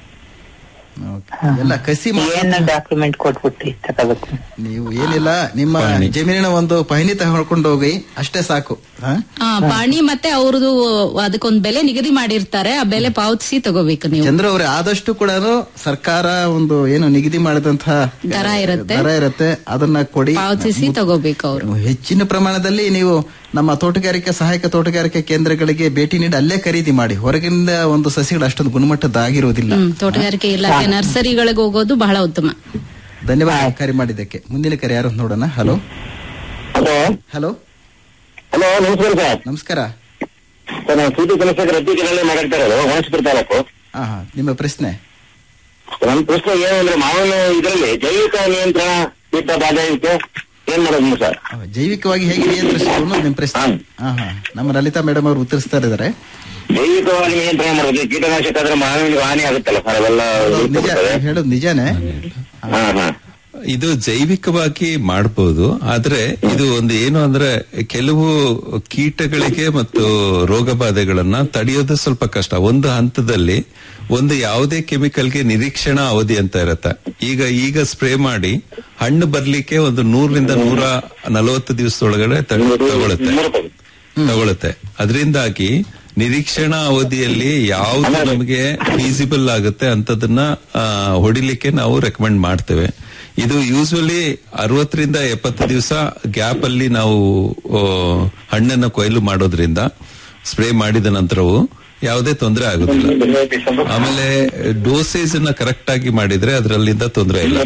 Speaker 5: ಓಕೆ. ಎಲ್ಲ ಕಸಿ ಮಾ-
Speaker 7: ಏನ್ ಡಾಕ್ಯುಮೆಂಟ್ ಕೊಟ್ಬಿಟ್ಟು ತಗೋಬೇಕು
Speaker 5: ನೀವು ಏನಿಲ್ಲ ನಿಮ್ಮ
Speaker 6: ಪಹಣಿ.
Speaker 5: ಜಮೀನಿನ ಒಂದು ಪಹಣಿ ತಗೊಂಡ್ಕೊಂಡು ಹೋಗಿ ಅಷ್ಟೇ ಸಾಕು ಹಾ?
Speaker 2: ಆ, ಪಾಣಿ ಮತ್ತೆ ಅವ್ರದ್ದು ಅದಕ್ಕೊಂದು ಬೆಲೆ ನಿಗದಿ ಮಾಡಿರ್ತಾರೆ ಆ ಬೆಲೆ ಪಾವತಿಸಿ ತಗೋಬೇಕು ನೀವು
Speaker 5: ಚಂದ್ರ ಅವರೇ ಆದಷ್ಟು ಕೂಡ ಸರ್ಕಾರ ಒಂದು ಏನು ನಿಗದಿ ಮಾಡಿದಂತಹ
Speaker 2: ದರ ಇರುತ್ತೆ.
Speaker 5: ದರ ಇರುತ್ತೆ ಅದನ್ನ ಕೊಡಿ
Speaker 2: ಪಾವತಿಸಿ ತಗೋಬೇಕು ಅವರು
Speaker 5: ಹೆಚ್ಚಿನ ಪ್ರಮಾಣದಲ್ಲಿ ನೀವು ನಮ್ಮ ತೋಟಗಾರಿಕೆ ಸಹಾಯಕ ತೋಟಗಾರಿಕೆ ಕೇಂದ್ರಗಳಿಗೆ ಭೇಟಿ ನೀಡಿ ಅಲ್ಲೇ ಖರೀದಿ ಮಾಡಿ ಹೊರಗಿನಿಂದ ಒಂದು ಸಸಿಗಳು ಅಷ್ಟೊಂದು ಗುಣಮಟ್ಟದ್ದಾಗಿರುವುದಿಲ್ಲ
Speaker 2: ಹ್ಮ್ ತೋಟಗಾರಿಕೆ ಇಲಾಖೆ ನರ್ಸರಿಗಳಿಗೆ ಹೋಗೋದು ಬಹಳ ಉತ್ತಮ
Speaker 5: ಧನ್ಯವಾದ ಕರೆ ಮಾಡಿದ್ದಕ್ಕೆ ಮುಂದಿನ ಕರೆ ಯಾರು ಅಂತ ನೋಡೋಣ ಹಲೋ
Speaker 7: ಹಲೋ
Speaker 5: ಹಲೋ
Speaker 7: ಹಲೋ ನಮಸ್ಕಾರ ಸರ್
Speaker 5: ನಮಸ್ಕಾರ
Speaker 7: ಸರ್ ನಾನು ಸೂಟಿ ಚಂದ್ರಶೇಖರ್ ಅತ್ತಿಗೆರಲ್ಲೇ ಮಾತಾಡ್ತಾ ಇರೋದು ಹೊಣಸ್ಪುರ ತಾಲೂಕು
Speaker 5: ಹಾ ಹಾ ನಿಮ್ಮ ಪ್ರಶ್ನೆ
Speaker 7: ನನ್ನ ಪ್ರಶ್ನೆ ಏನಂದ್ರೆ ಮಾವಿನ ಇದರಲ್ಲಿ ಜೈವಿಕ ನಿಯಂತ್ರಣ ಕೀಟ ಬಾಧೆ ಇದಕ್ಕೆ ಏನ್ ಮಾಡೋದು ಸರ್
Speaker 5: ಆ, ಜೈವಿಕವಾಗಿ ಹೇಗೆ ನಿಯಂತ್ರಿಸುವುದು ಅನ್ನೋದು ನಿಮ್ಮ ಪ್ರಶ್ನೆ ಹಾ ಹಾ ನಮ್ಮ ಲಲಿತಾ ಮೇಡಮ್ ಅವರು ಉತ್ತರಿಸ್ತಾ ಇದ್ದಾರೆ
Speaker 7: ಜೈವಿಕವಾಗಿ ನಿಯಂತ್ರಣ ಮಾಡೋದು ಕೀಟನಾಶಕ ಆದ್ರೆ ಮಾವಿನ ಹಾನಿ ಆಗುತ್ತಲ್ಲ ಸರ್ ಅವೆಲ್ಲ
Speaker 5: ನಿಜ ನೀವು ಹೇಳೋದು ನಿಜಾನೇ
Speaker 7: ಹಾ ಹಾ
Speaker 6: ಇದು ಜೈವಿಕವಾಗಿ ಮಾಡಬಹುದು ಆದ್ರೆ ಇದು ಒಂದು ಏನು ಅಂದ್ರೆ ಕೆಲವು ಕೀಟಗಳಿಗೆ ಮತ್ತು ರೋಗ ಬಾಧೆಗಳನ್ನ ತಡೆಯೋದು ಸ್ವಲ್ಪ ಕಷ್ಟ ಒಂದು ಹಂತದಲ್ಲಿ ಒಂದು ಯಾವುದೇ ಕೆಮಿಕಲ್ಗೆ ನಿರೀಕ್ಷಣಾ ಅವಧಿ ಅಂತ ಇರತ್ತೆ ಈಗ ಈಗ ಸ್ಪ್ರೇ ಮಾಡಿ ಹಣ್ಣು ಬರ್ಲಿಕ್ಕೆ ಒಂದು ನೂರರಿಂದ ನೂರ ನಲವತ್ತು ದಿವಸದೊಳಗಡೆ ತಗ- ತಗೊಳುತ್ತೆ ತಗೊಳುತ್ತೆ ಅದರಿಂದಾಗಿ ನಿರೀಕ್ಷಣಾ ಅವಧಿಯಲ್ಲಿ ಯಾವ್ದು ನಮಗೆ ಫೀಸಿಬಲ್ ಆಗುತ್ತೆ ಅಂತದನ್ನ ಆ, ಹೊಡಿಲಿಕ್ಕೆ ನಾವು ರೆಕಮೆಂಡ್ ಮಾಡ್ತೇವೆ ಇದು ಯೂಸ್ವಲಿ ಅರವತ್ತರಿಂದ ಎಪ್ಪತ್ತು ದಿವಸ ಗ್ಯಾಪ್ ಅಲ್ಲಿ ನಾವು ಆ, ಹಣ್ಣನ್ನ ಕೊಯ್ಲು ಮಾಡೋದ್ರಿಂದ ಸ್ಪ್ರೇ ಮಾಡಿದ ನಂತರವು ಯಾವುದೇ ತೊಂದರೆ ಆಗುದಿಲ್ಲ ಆಮೇಲೆ ಡೋಸೇಜ್ ಅನ್ನ ಕರೆಕ್ಟ್ ಆಗಿ ಮಾಡಿದ್ರೆ ಅದರಲ್ಲಿಂದ ತೊಂದರೆ ಇಲ್ಲ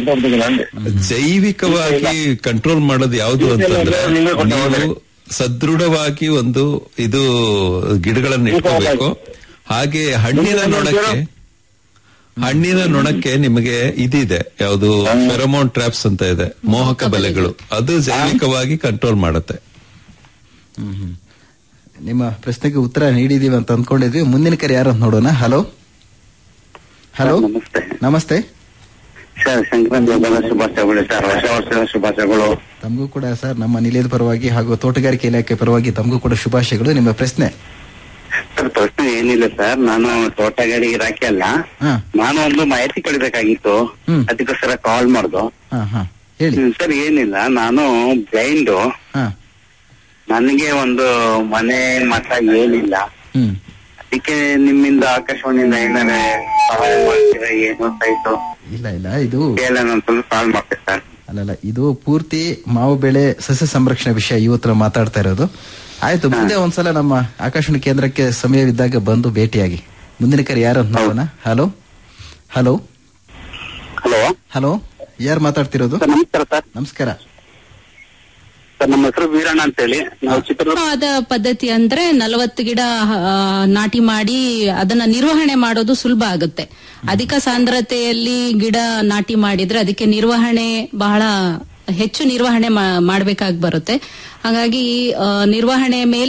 Speaker 6: ಜೈವಿಕವಾಗಿ ಕಂಟ್ರೋಲ್ ಮಾಡೋದು ಯಾವುದು ಅಂತಂದ್ರೆ ನೀವು ಸದೃಢವಾಗಿ ಒಂದು ಇದು ಗಿಡಗಳನ್ನ ಇಟ್ಕೋಬೇಕು ಹಾಗೆ ಹಣ್ಣಿನ ನೊಣಕ್ಕೆ ಹಣ್ಣಿನ ನೊಣಕ್ಕೆ ನಿಮಗೆ ಇದಿದೆ ಯಾವುದು ಫೆರಮೋನ್ ಟ್ರಾಪ್ಸ್ ಅಂತ ಇದೆ ಮೋಹಕ ಬಲೆಗಳು ಅದು ಜೈವಿಕವಾಗಿ ಕಂಟ್ರೋಲ್ ಮಾಡುತ್ತೆ
Speaker 5: ನಿಮ್ಮ ಪ್ರಶ್ನೆಗೆ ಉತ್ತರ ನೀಡಿದೀವಿ ಅಂತ ಅಂದ್ಕೊಂಡಿದ್ವಿ ಮುಂದಿನ ಕರೆ ಯಾರು ಅಂತ ನೋಡೋಣ ಹಲೋ ಹಲೋ
Speaker 7: ನಮಸ್ತೆ
Speaker 5: ನಮಸ್ತೆ
Speaker 7: ಸರ್ ಸಂಕ್ರಾಂತಿ ಹಬ್ಬದ ಶುಭಾಶಯಗಳು ಸರ್ ಹೊಸ ವರ್ಷದ ಶುಭಾಶಯಗಳು
Speaker 5: ತಮಗೂ ಕೂಡ ಸರ್ ನಮ್ಮ ನಿಲಯದ ಪರವಾಗಿ ಹಾಗೂ ತೋಟಗಾರಿಕೆ ಇಲಾಖೆ ಪರವಾಗಿ ತಮಗೂ ಕೂಡ ಶುಭಾಶಯಗಳು ನಿಮ್ಮ ಪ್ರಶ್ನೆ
Speaker 7: ಸರ್ ಪ್ರಶ್ನೆ ಏನಿಲ್ಲ ಸರ್ ನಾನು ತೋಟಗಾರಿ ಇಲಾಖೆ ಅಲ್ಲ
Speaker 5: ಹಾ
Speaker 7: ನಾನು ಒಂದು ಮಾಹಿತಿ ಕಳಿಬೇಕಾಗಿತ್ತು
Speaker 5: ಹ್ಮ್.
Speaker 7: ಅದಕ್ಕೋಸ್ಕರ ಕಾಲ್ ಮಾಡ್ದು
Speaker 5: ಹಾ ಹಾ ಹೇಳಿ
Speaker 7: ಹ್ಮ್, ಸರ್ ಏನಿಲ್ಲ ನಾನು ಬ್ಲೈಂಡ್
Speaker 5: ಹಾ
Speaker 7: ನನಗೆ ಒಂದು ಮನೆ ಮಠ ಏನಿಲ್ಲ
Speaker 5: ಹ್ಮ್
Speaker 7: ಅದಕ್ಕೆ ನಿಮ್ಮಿಂದ ಆಕಾಶವಾಣಿಯಿಂದ ಏನಾರೆ ಸಹಾಯ ಮಾಡ್ತೀರಾ ಏನು ಸೈಟು
Speaker 5: ಇಲ್ಲ ಇಲ್ಲ ಇದು
Speaker 7: ಕೇಳೋಣ ಅಂತ ಕಾಲ್ ಮಾಡ್ತೆ ಸರ್
Speaker 5: ಅಲ್ಲಲ್ಲ ಇದು ಪೂರ್ತಿ ಮಾವು ಬೆಳೆ ಸಸ್ಯ ಸಂರಕ್ಷಣೆ ವಿಷಯ ಇವತ್ತು ಮಾತಾಡ್ತಾ ಇರೋದು ಆಯ್ತು ಮುಂದೆ ಒಂದ್ಸಲ ನಮ್ಮ ಆಕಾಶವಾಣಿ ಕೇಂದ್ರಕ್ಕೆ ಸಮಯವಿದ್ದಾಗ ಬಂದು ಭೇಟಿಯಾಗಿ ಮುಂದಿನ ಕರೆ ಯಾರು ಅಂತ ನೋಡೋಣ ಹಲೋ ಹಲೋ
Speaker 7: ಹಲೋ
Speaker 5: ಹಲೋ ಯಾರು ಮಾತಾಡ್ತಿರೋದು
Speaker 7: ಸರ್ ನಮಸ್ಕಾರ ಸರ್
Speaker 5: ನಮಸ್ಕಾರ
Speaker 7: ಸರ್ ನಮ್ಮ ಹೆಸರು ವೀರಣ್ಣ ಅಂತ ಹೇಳಿ ನಾವು ಚಿತ್ರದುರ್ಗ
Speaker 2: ಆದ ಪದ್ಧತಿ ಅಂದ್ರೆ ನಲವತ್ತು ಗಿಡ ಆ, ನಾಟಿ ಮಾಡಿ ಅದನ್ನ ನಿರ್ವಹಣೆ ಮಾಡೋದು ಸುಲಭ ಆಗುತ್ತೆ ಅಧಿಕ ಸಾಂದ್ರತೆಯಲ್ಲಿ ಗಿಡ ನಾಟಿ ಮಾಡಿದ್ರೆ ಅದಕ್ಕೆ ನಿರ್ವಹಣೆ ಬಹಳ ಹೆಚ್ಚು ನಿರ್ವಹಣೆ ಮಾ- ಮಾಡ್ಬೇಕಾಗಿ ಬರುತ್ತೆ ಹಾಗಾಗಿ ಆ, ನಿರ್ವಹಣೆ ಮೇಲೆ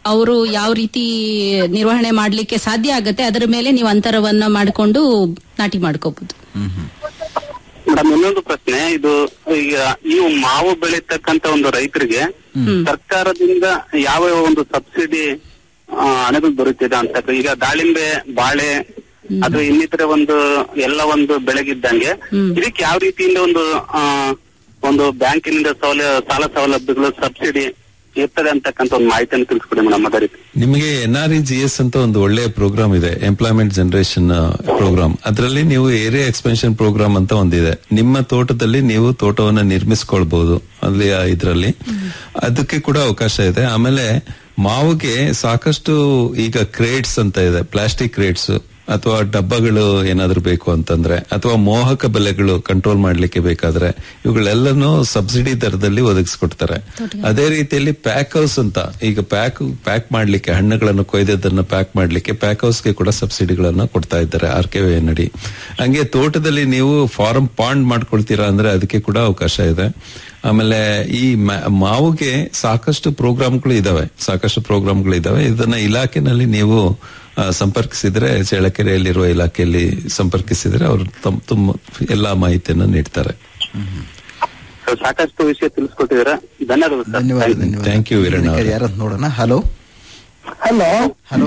Speaker 2: ಅವರು ಯಾವ ರೀತಿ ನಿರ್ವಹಣೆ ಮಾಡ್ಲಿಕ್ಕೆ ಸಾಧ್ಯ ಆಗತ್ತೆ ಅದರ ಮೇಲೆ ನೀವು ಅಂತರವನ್ನ ಮಾಡಿಕೊಂಡು ನಾಟಿ ಮಾಡ್ಕೋಬಹುದು
Speaker 9: ಮೇಡಮ್ ಇನ್ನೊಂದು ಪ್ರಶ್ನೆ ಇದು ಈಗ ಈ ಮಾವು ಬೆಳೀತಕ್ಕಂತ ಒಂದು ರೈತರಿಗೆ ಸರ್ಕಾರದಿಂದ ಯಾವ ಯಾವ ಒಂದು ಸಬ್ಸಿಡಿ ಆ, ಹಣಗಳು ಬರುತ್ತಿದೆ ಅಂತ ಈಗ ದಾಳಿಂಬೆ ಬಾಳೆ ಅಥವಾ ಇನ್ನಿತರ ಒಂದು ಎಲ್ಲ ಒಂದು ಬೆಳೆಗಿದ್ದಂಗೆ ಇದಕ್ಕೆ ಯಾವ ರೀತಿಯಿಂದ ಒಂದು ಆ, ಒಂದು ಬ್ಯಾಂಕಿನಿಂದ ಸೌಲ ಸಾಲ ಸೌಲಭ್ಯಗಳು ಸಬ್ಸಿಡಿ ಇರ್ತದೆ ಅಂತಕ್ಕಂಥ ಒಂದು ಮಾಹಿತಿಯನ್ನು ತಿಳಿಸ್ಕೊಡಿ ಮೇಡಮ್ ಅದೇ ರೀತಿ
Speaker 6: ನಿಮಗೆ N R E G S ಅಂತ ಒಂದು ಒಳ್ಳೆಯ ಪ್ರೋಗ್ರಾಮ್ ಇದೆ ಎಂಪ್ಲಾಯ್ಮೆಂಟ್ ಜನರೇಷನ್ ಪ್ರೋಗ್ರಾಮ್ ಅದರಲ್ಲಿ ನೀವು ಏರಿಯಾ ಎಕ್ಸ್ಪೆನ್ಷನ್ ಪ್ರೋಗ್ರಾಮ್ ಅಂತ ಒಂದಿದೆ ನಿಮ್ಮ ತೋಟದಲ್ಲಿ ನೀವು ತೋಟವನ್ನ ನಿರ್ಮಿಸ್ಕೊಳ್ಬಹುದು ಅಲ್ಲಿ ಇದರಲ್ಲಿ ಅದಕ್ಕೆ ಕೂಡ ಅವಕಾಶ ಇದೆ ಆಮೇಲೆ ಮಾವಿಗೆ ಸಾಕಷ್ಟು ಈಗ ಕ್ರೇಟ್ಸ್ ಅಂತ ಇದೆ ಪ್ಲಾಸ್ಟಿಕ್ ಕ್ರೇಟ್ಸ್ ಅಥವಾ ಡಬ್ಬಗಳು ಏನಾದ್ರೂ ಬೇಕು ಅಂತಂದ್ರೆ ಅಥವಾ ಮೋಹಕ ಬೆಲೆಗಳು ಕಂಟ್ರೋಲ್ ಮಾಡ್ಲಿಕ್ಕೆ ಬೇಕಾದ್ರೆ ಇವುಗಳೆಲ್ಲನೂ ಸಬ್ಸಿಡಿ ದರದಲ್ಲಿ ಒದಗಿಸ್ಕೊಡ್ತಾರೆ ಅದೇ ರೀತಿಯಲ್ಲಿ ಪ್ಯಾಕ್ ಹೌಸ್ ಅಂತ ಈಗ ಪ್ಯಾಕ್ ಪ್ಯಾಕ್ ಮಾಡ್ಲಿಕ್ಕೆ ಹಣ್ಣುಗಳನ್ನು ಕೊಯ್ದದನ್ನ ಪ್ಯಾಕ್ ಮಾಡ್ಲಿಕ್ಕೆ ಪ್ಯಾಕ್ ಹೌಸ್ಗೆ ಕೂಡ ಸಬ್ಸಿಡಿಗಳನ್ನ ಕೊಡ್ತಾ ಇದ್ದಾರೆ ಆರ್ ಕೆ ನಡಿ ಹಂಗೆ ತೋಟದಲ್ಲಿ ನೀವು ಫಾರ್ಮ್ ಪಾಂಡ್ ಮಾಡ್ಕೊಳ್ತೀರಾ ಅಂದ್ರೆ ಅದಕ್ಕೆ ಕೂಡ ಅವಕಾಶ ಇದೆ ಆಮೇಲೆ ಈ ಮ- ಮಾವುಗೆ ಸಾಕಷ್ಟು ಪ್ರೋಗ್ರಾಮ್ಗಳು ಇದಾವೆ ಸಾಕಷ್ಟು ಪ್ರೋಗ್ರಾಮ್ಗಳು ಇದಾವೆ ಇದನ್ನ ಇಲಾಖೆನಲ್ಲಿ ನೀವು ಆ, ಸಂಪರ್ಕಿಸಿದ್ರೆ ಚಳ್ಳಕೆರೆಯಲ್ಲಿರುವ ಇಲಾಖೆಯಲ್ಲಿ ಸಂಪರ್ಕಿಸಿದ್ರೆ ಅವರು ತಮ್ಮ ತುಂಬ ಎಲ್ಲಾ ಮಾಹಿತಿಯನ್ನು ನೀಡ್ತಾರೆ
Speaker 9: ಸೊ ಸಾಕಷ್ಟು ವಿಷಯ ತಿಳಿಸ್ಕೊಟ್ಟಿದ್ದೀರಾ ಧನ್ಯವಾದಗಳು ಸರ್
Speaker 5: ಧನ್ಯವಾದ ಧನ್ಯವಾದ
Speaker 6: Thank you, ವೀರಣ್ಣ ಅವರೇ.
Speaker 5: ಯಾರಂತ ನೋಡೋಣ hello
Speaker 10: hello
Speaker 5: hello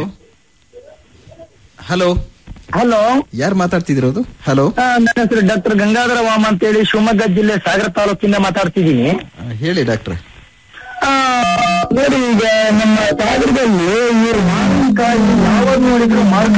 Speaker 5: hello
Speaker 10: hello
Speaker 5: ಯಾರು ಮಾತಾಡ್ತಿದಿರೋದು ಹಲೋ
Speaker 10: ನನ್ನ ಹೆಸರು ಡಾಕ್ಟರ್ ಗಂಗಾಧರ ವಾಮ ಅಂತೇಳಿ ಶಿವಮೊಗ್ಗ ಜಿಲ್ಲೆ ಸಾಗರ ತಾಲೂಕಿಂದ ಮಾತಾಡ್ತಿದ್ದೀನಿ
Speaker 5: ಆ, ಹೇಳಿ ಡಾಕ್ಟ್ರೆ
Speaker 10: ಆ, ನೋಡಿ ಈಗ ನಮ್ಮ ಸಾಗರದಲ್ಲಿ ಈ ಮಾವಿನಕಾಯಿ ಯಾವಾಗ ನೋಡಿದ್ರು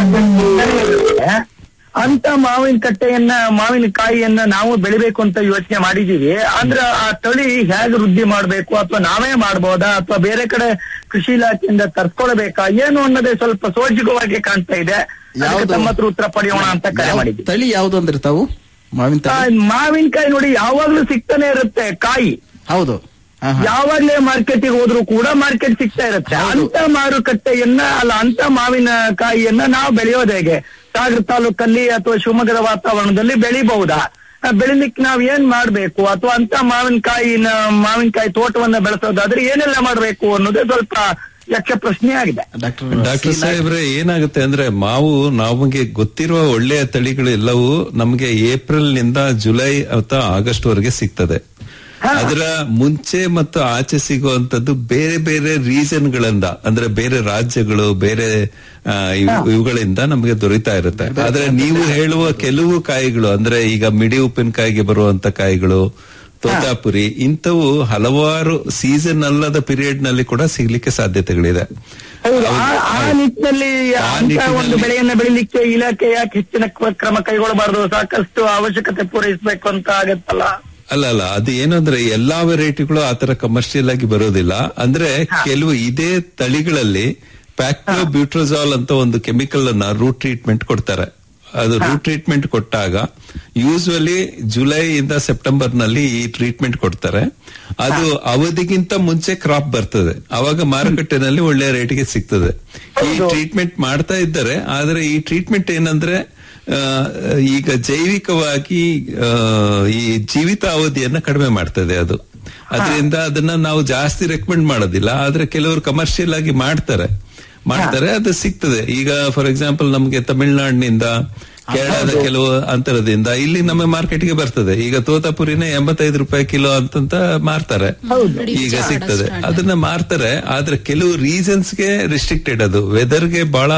Speaker 10: ಮಾರುಕಟ್ಟೆ ಅಂತ ಮಾವಿನ ಕಟ್ಟೆಯನ್ನ ಮಾವಿನಕಾಯಿಯನ್ನ ನಾವು ಬೆಳಿಬೇಕು ಅಂತ ಯೋಚನೆ ಮಾಡಿದೀವಿ ಅಂದ್ರೆ ಆ ತಳಿ ಹೇಗೆ ವೃದ್ಧಿ ಮಾಡ್ಬೇಕು ಅಥವಾ ನಾವೇ ಮಾಡ್ಬೋದಾ ಅಥವಾ ಬೇರೆ ಕಡೆ ಕೃಷಿ ಇಲಾಖೆಯಿಂದ ತರ್ಸ್ಕೊಳ್ಬೇಕಾ ಏನು ಅನ್ನೋದೇ ಸ್ವಲ್ಪ ಸೋಜಿಗವಾಗಿ ಕಾಣ್ತಾ ಇದೆ ಅದಕ್ಕೆ
Speaker 5: ಯಾವ್ದು?
Speaker 10: ತಮ್ಮ ಹತ್ರ ಉತ್ತರ ಪಡೆಯೋಣ ಅಂತ ಕರೆ
Speaker 5: ಯಾವ-
Speaker 10: ಮಾಡಿದ್ವಿ
Speaker 5: ತಳಿ ಯಾವ್ದು ಅಂದ್ರೆ ತಾವು ಮಾವಿನ
Speaker 10: ಆ,
Speaker 5: ತಳಿ
Speaker 10: ಮಾವಿನಕಾಯಿ ನೋಡಿ ಯಾವಾಗ್ಲೂ ಸಿಗ್ತಾನೆ ಇರುತ್ತೆ ಕಾಯಿ
Speaker 5: ಹೌದು ಹಾ, ಹಾ.
Speaker 10: ಯಾವಾಗ್ಲೇ ಮಾರ್ಕೆಟ್ಗೆ ಹೋದ್ರು ಕೂಡ ಮಾರ್ಕೆಟ್ ಸಿಗ್ತಾ ಇರುತ್ತೆ ಅಂತ ಮಾರುಕಟ್ಟೆಯನ್ನ ಅಲ್ಲ ಅಂತ ಮಾವಿನ ಕಾಯಿಯನ್ನ ನಾವು ಬೆಳೆಯೋದು ಹೇಗೆ ಸಾಗರ ತಾಲೂಕಲ್ಲಿ ಅಥವಾ ಶಿವಮೊಗ್ಗದ ವಾತಾವರಣದಲ್ಲಿ ಬೆಳಿಬಹುದಾ ಆ, ಬೆಳಿಲಿಕ್ಕೆ ನಾವ್ ಏನ್ ಮಾಡ್ಬೇಕು ಅಥವಾ ಅಂತ ಮಾವಿನಕಾಯಿನ ಮಾವಿನಕಾಯಿ ತೋಟವನ್ನ ಬೆಳೆಸೋದಾದ್ರೆ ಏನೆಲ್ಲ ಮಾಡ್ಬೇಕು ಅನ್ನೋದೇ ಸ್ವಲ್ಪ ಯಕ್ಷ ಪ್ರಶ್ನೆ ಆಗಿದೆ
Speaker 5: ಡಾಕ್ಟರ್
Speaker 6: ಡಾಕ್ಟರ್ ಸಾಹೇಬ್ರೆ ಏನಾಗುತ್ತೆ ಅಂದ್ರೆ ಮಾವು ನಮಗೆ ಗೊತ್ತಿರುವ ಒಳ್ಳೆಯ ತಳಿಗಳು ಎಲ್ಲವೂ ನಮಗೆ ಏಪ್ರಿಲ್ ನಿಂದ ಜುಲೈ ಅಥವಾ ಆಗಸ್ಟ್ ವರೆಗೆ ಸಿಗ್ತದೆ ಅದರ ಮುಂಚೆ ಮತ್ತು ಆಚೆ ಸಿಗುವಂತದ್ದು ಬೇರೆ ಬೇರೆ ರೀಸನ್ ಗಳಿಂದ ಅಂದ್ರೆ ಬೇರೆ ರಾಜ್ಯಗಳು ಬೇರೆ ಆ, ಇವು- ಇವುಗಳಿಂದ ನಮಗೆ ದೊರೀತಾ ಇರುತ್ತೆ ಆದ್ರೆ ನೀವು ಹೇಳುವ ಕೆಲವು ಕಾಯಿಗಳು ಅಂದ್ರೆ ಈಗ ಮಿಡಿ ಉಪ್ಪಿನಕಾಯಿಗೆ ಬರುವಂತ ಕಾಯಿಗಳು ತೋತಾಪುರಿ ಇಂಥವು ಹಲವಾರು ಸೀಸನ್ ಅಲ್ಲದ ಪೀರಿಯಡ್ ನಲ್ಲಿ ಕೂಡ ಸಿಗ್ಲಿಕ್ಕೆ ಸಾಧ್ಯತೆಗಳಿದೆ
Speaker 10: ಹೌದು ಆ- ಆ ನಿಟ್ಟಿನಲ್ಲಿ
Speaker 6: ಆ
Speaker 10: ಅಂತ
Speaker 6: ನಿಟ್ಟಿನಲ್ಲಿ-
Speaker 10: ಒಂದು ಬೆಳೆಯನ್ನ ಬೆಳಿಲಿಕ್ಕೆ ಇಲಾಖೆ ಯಾಕೆ ಹೆಚ್ಚಿನ ಕ್ರ- ಕ್ರಮ ಕೈಗೊಳ್ಳಬಾರದು ಸಾಕಷ್ಟು ಅವಶ್ಯಕತೆ ಪೂರೈಸಬೇಕು ಅಂತ ಆಗತ್ತಲ್ಲ
Speaker 6: ಅಲ್ಲ ಅಲ್ಲ ಅದು ಏನಂದ್ರೆ ಎಲ್ಲಾ ವೆರೈಟಿಗಳು ಆತರ ಕಮರ್ಷಿಯಲ್ ಆಗಿ ಬರೋದಿಲ್ಲ ಅಂದ್ರೆ ಕೆಲವು ಇದೇ ತಳಿಗಳಲ್ಲಿ ಪ್ಯಾಕ್ಟೋ ಬ್ಯೂಟ್ರೋಜಾಲ್ ಅಂತ ಒಂದು ಕೆಮಿಕಲ್ ಅನ್ನ ರೂಟ್ ಟ್ರೀಟ್ಮೆಂಟ್ ಕೊಡ್ತಾರೆ ಅದು ರೂಟ್ ಟ್ರೀಟ್ಮೆಂಟ್ ಕೊಟ್ಟಾಗ ಯೂಸ್ವಲಿ ಜುಲೈ ಇಂದ ಸೆಪ್ಟೆಂಬರ್ ನಲ್ಲಿ ಈ ಟ್ರೀಟ್ಮೆಂಟ್ ಕೊಡ್ತಾರೆ ಅದು ಅವಧಿಗಿಂತ ಮುಂಚೆ ಕ್ರಾಪ್ ಬರ್ತದೆ ಅವಾಗ ಮಾರುಕಟ್ಟೆನಲ್ಲಿ ಒಳ್ಳೆಯ ರೇಟ್ಗೆ ಸಿಗ್ತದೆ ಈ ಟ್ರೀಟ್ಮೆಂಟ್ ಮಾಡ್ತಾ ಇದ್ದಾರೆ ಆದ್ರೆ ಈ ಟ್ರೀಟ್ಮೆಂಟ್ ಏನಂದ್ರೆ ಆ, ಈಗ ಜೈವಿಕವಾಗಿ ಆ, ಈ ಜೀವಿತಾವಧಿಯನ್ನ ಕಡಿಮೆ ಮಾಡ್ತದೆ ಅದು ಅದರಿಂದ ಅದನ್ನ ನಾವು ಜಾಸ್ತಿ ರೆಕಮೆಂಡ್ ಮಾಡೋದಿಲ್ಲ ಆದ್ರೆ ಕೆಲವರು ಕಮರ್ಷಿಯಲ್ ಆಗಿ ಮಾಡ್ತಾರೆ ಮಾಡ್ತಾರೆ ಅದು ಸಿಗ್ತದೆ ಈಗ ಫಾರ್ ಎಕ್ಸಾಂಪಲ್ ನಮ್ಗೆ ತಮಿಳುನಾಡಿನಿಂದ ಕೇರಳದ ಕೆಲವು ಅಂತರದಿಂದ ಇಲ್ಲಿ ನಮ್ಮ ಮಾರ್ಕೆಟ್ಗೆ ಬರ್ತದೆ ಈಗ ತೋತಾಪುರಿನೇ ಎಂಬತ್ತೈದು ರೂಪಾಯಿ ಕಿಲೋ ಅಂತಂತ ಮಾರ್ತಾರೆ ಈಗ ಸಿಗ್ತದೆ ಅದನ್ನ ಮಾರ್ತಾರೆ ಆದ್ರೆ ಕೆಲವು ರೀಸನ್ಸ್ಗೆ ರಿಸ್ಟ್ರಿಕ್ಟೆಡ್ ಅದು ವೆದರ್ಗೆ ಬಹಳ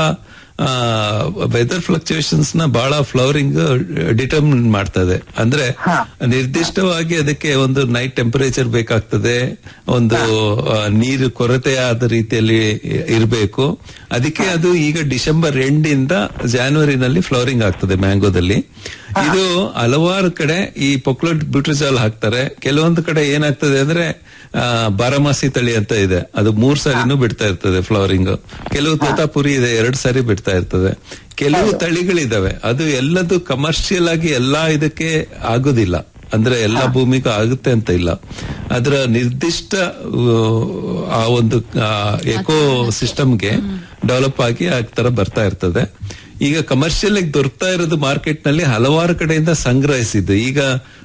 Speaker 6: ವೆದರ್ ಫ್ಲಕ್ಚುಯೇಷನ್ಸ್ ನ ಬಹಳ ಫ್ಲವರಿಂಗ್ ಡಿಟರ್ಮಿನ್ ಮಾಡ್ತದೆ ಅಂದ್ರೆ ನಿರ್ದಿಷ್ಟವಾಗಿ ಅದಕ್ಕೆ ಒಂದು ನೈಟ್ ಟೆಂಪರೇಚರ್ ಬೇಕಾಗ್ತದೆ ಒಂದು ಆ, ನೀರು ಕೊರತೆಯಾದ ರೀತಿಯಲ್ಲಿ ಇರಬೇಕು ಅದಕ್ಕೆ ಅದು ಈಗ ಡಿಸೆಂಬರ್ ಎಂಡ್ ಇಂದ ಜಾನ್ವರಿನಲ್ಲಿ ಫ್ಲವರಿಂಗ್ ಆಗ್ತದೆ ಮ್ಯಾಂಗೋದಲ್ಲಿ ಇದು ಹಲವಾರು ಕಡೆ ಈ ಪೊಕ್ಲೋಟ್ ಬ್ಯೂಟ್ರಿಜಾಲ್ ಹಾಕ್ತಾರೆ ಕೆಲವೊಂದು ಕಡೆ ಏನಾಗ್ತದೆ ಅಂದ್ರೆ ಆ, ಬಾರಮಾಸಿ ತಳಿ ಅಂತ ಇದೆ ಅದು ಮೂರ್ ಸಾರಿನೂ ಬಿಡ್ತಾ ಇರ್ತದೆ ಫ್ಲವರಿಂಗ್ ಕೆಲವು ತೋತಾಪುರಿ ಇದೆ ಎರಡ್ ಸಾರಿ ಬಿಡ್ತಾ ಇರ್ತದೆ ಕೆಲವು ತಳಿಗಳಿದಾವೆ ಅದು ಎಲ್ಲದು ಕಮರ್ಷಿಯಲ್ ಆಗಿ ಎಲ್ಲಾ ಇದಕ್ಕೆ ಆಗೋದಿಲ್ಲ ಅಂದ್ರೆ ಎಲ್ಲಾ ಭೂಮಿಗೂ ಆಗುತ್ತೆ ಅಂತ ಇಲ್ಲ ಅದರ ನಿರ್ದಿಷ್ಟ ಆ, ಆ ಒಂದು ಎಕೋ ಸಿಸ್ಟಮ್ಗೆ ಡೆವಲಪ್ ಆಗಿ ಆ ತರ ಬರ್ತಾ ಇರ್ತದೆ ಈಗ ಕಮರ್ಷಿಯಲ್ ಆಗಿ ದೊರಕ್ತಾ ಇರೋದು ಮಾರ್ಕೆಟ್ ನಲ್ಲಿ ಹಲವಾರು ಕಡೆಯಿಂದ ಸಂಗ್ರಹಿಸಿದ್ದು ಈಗ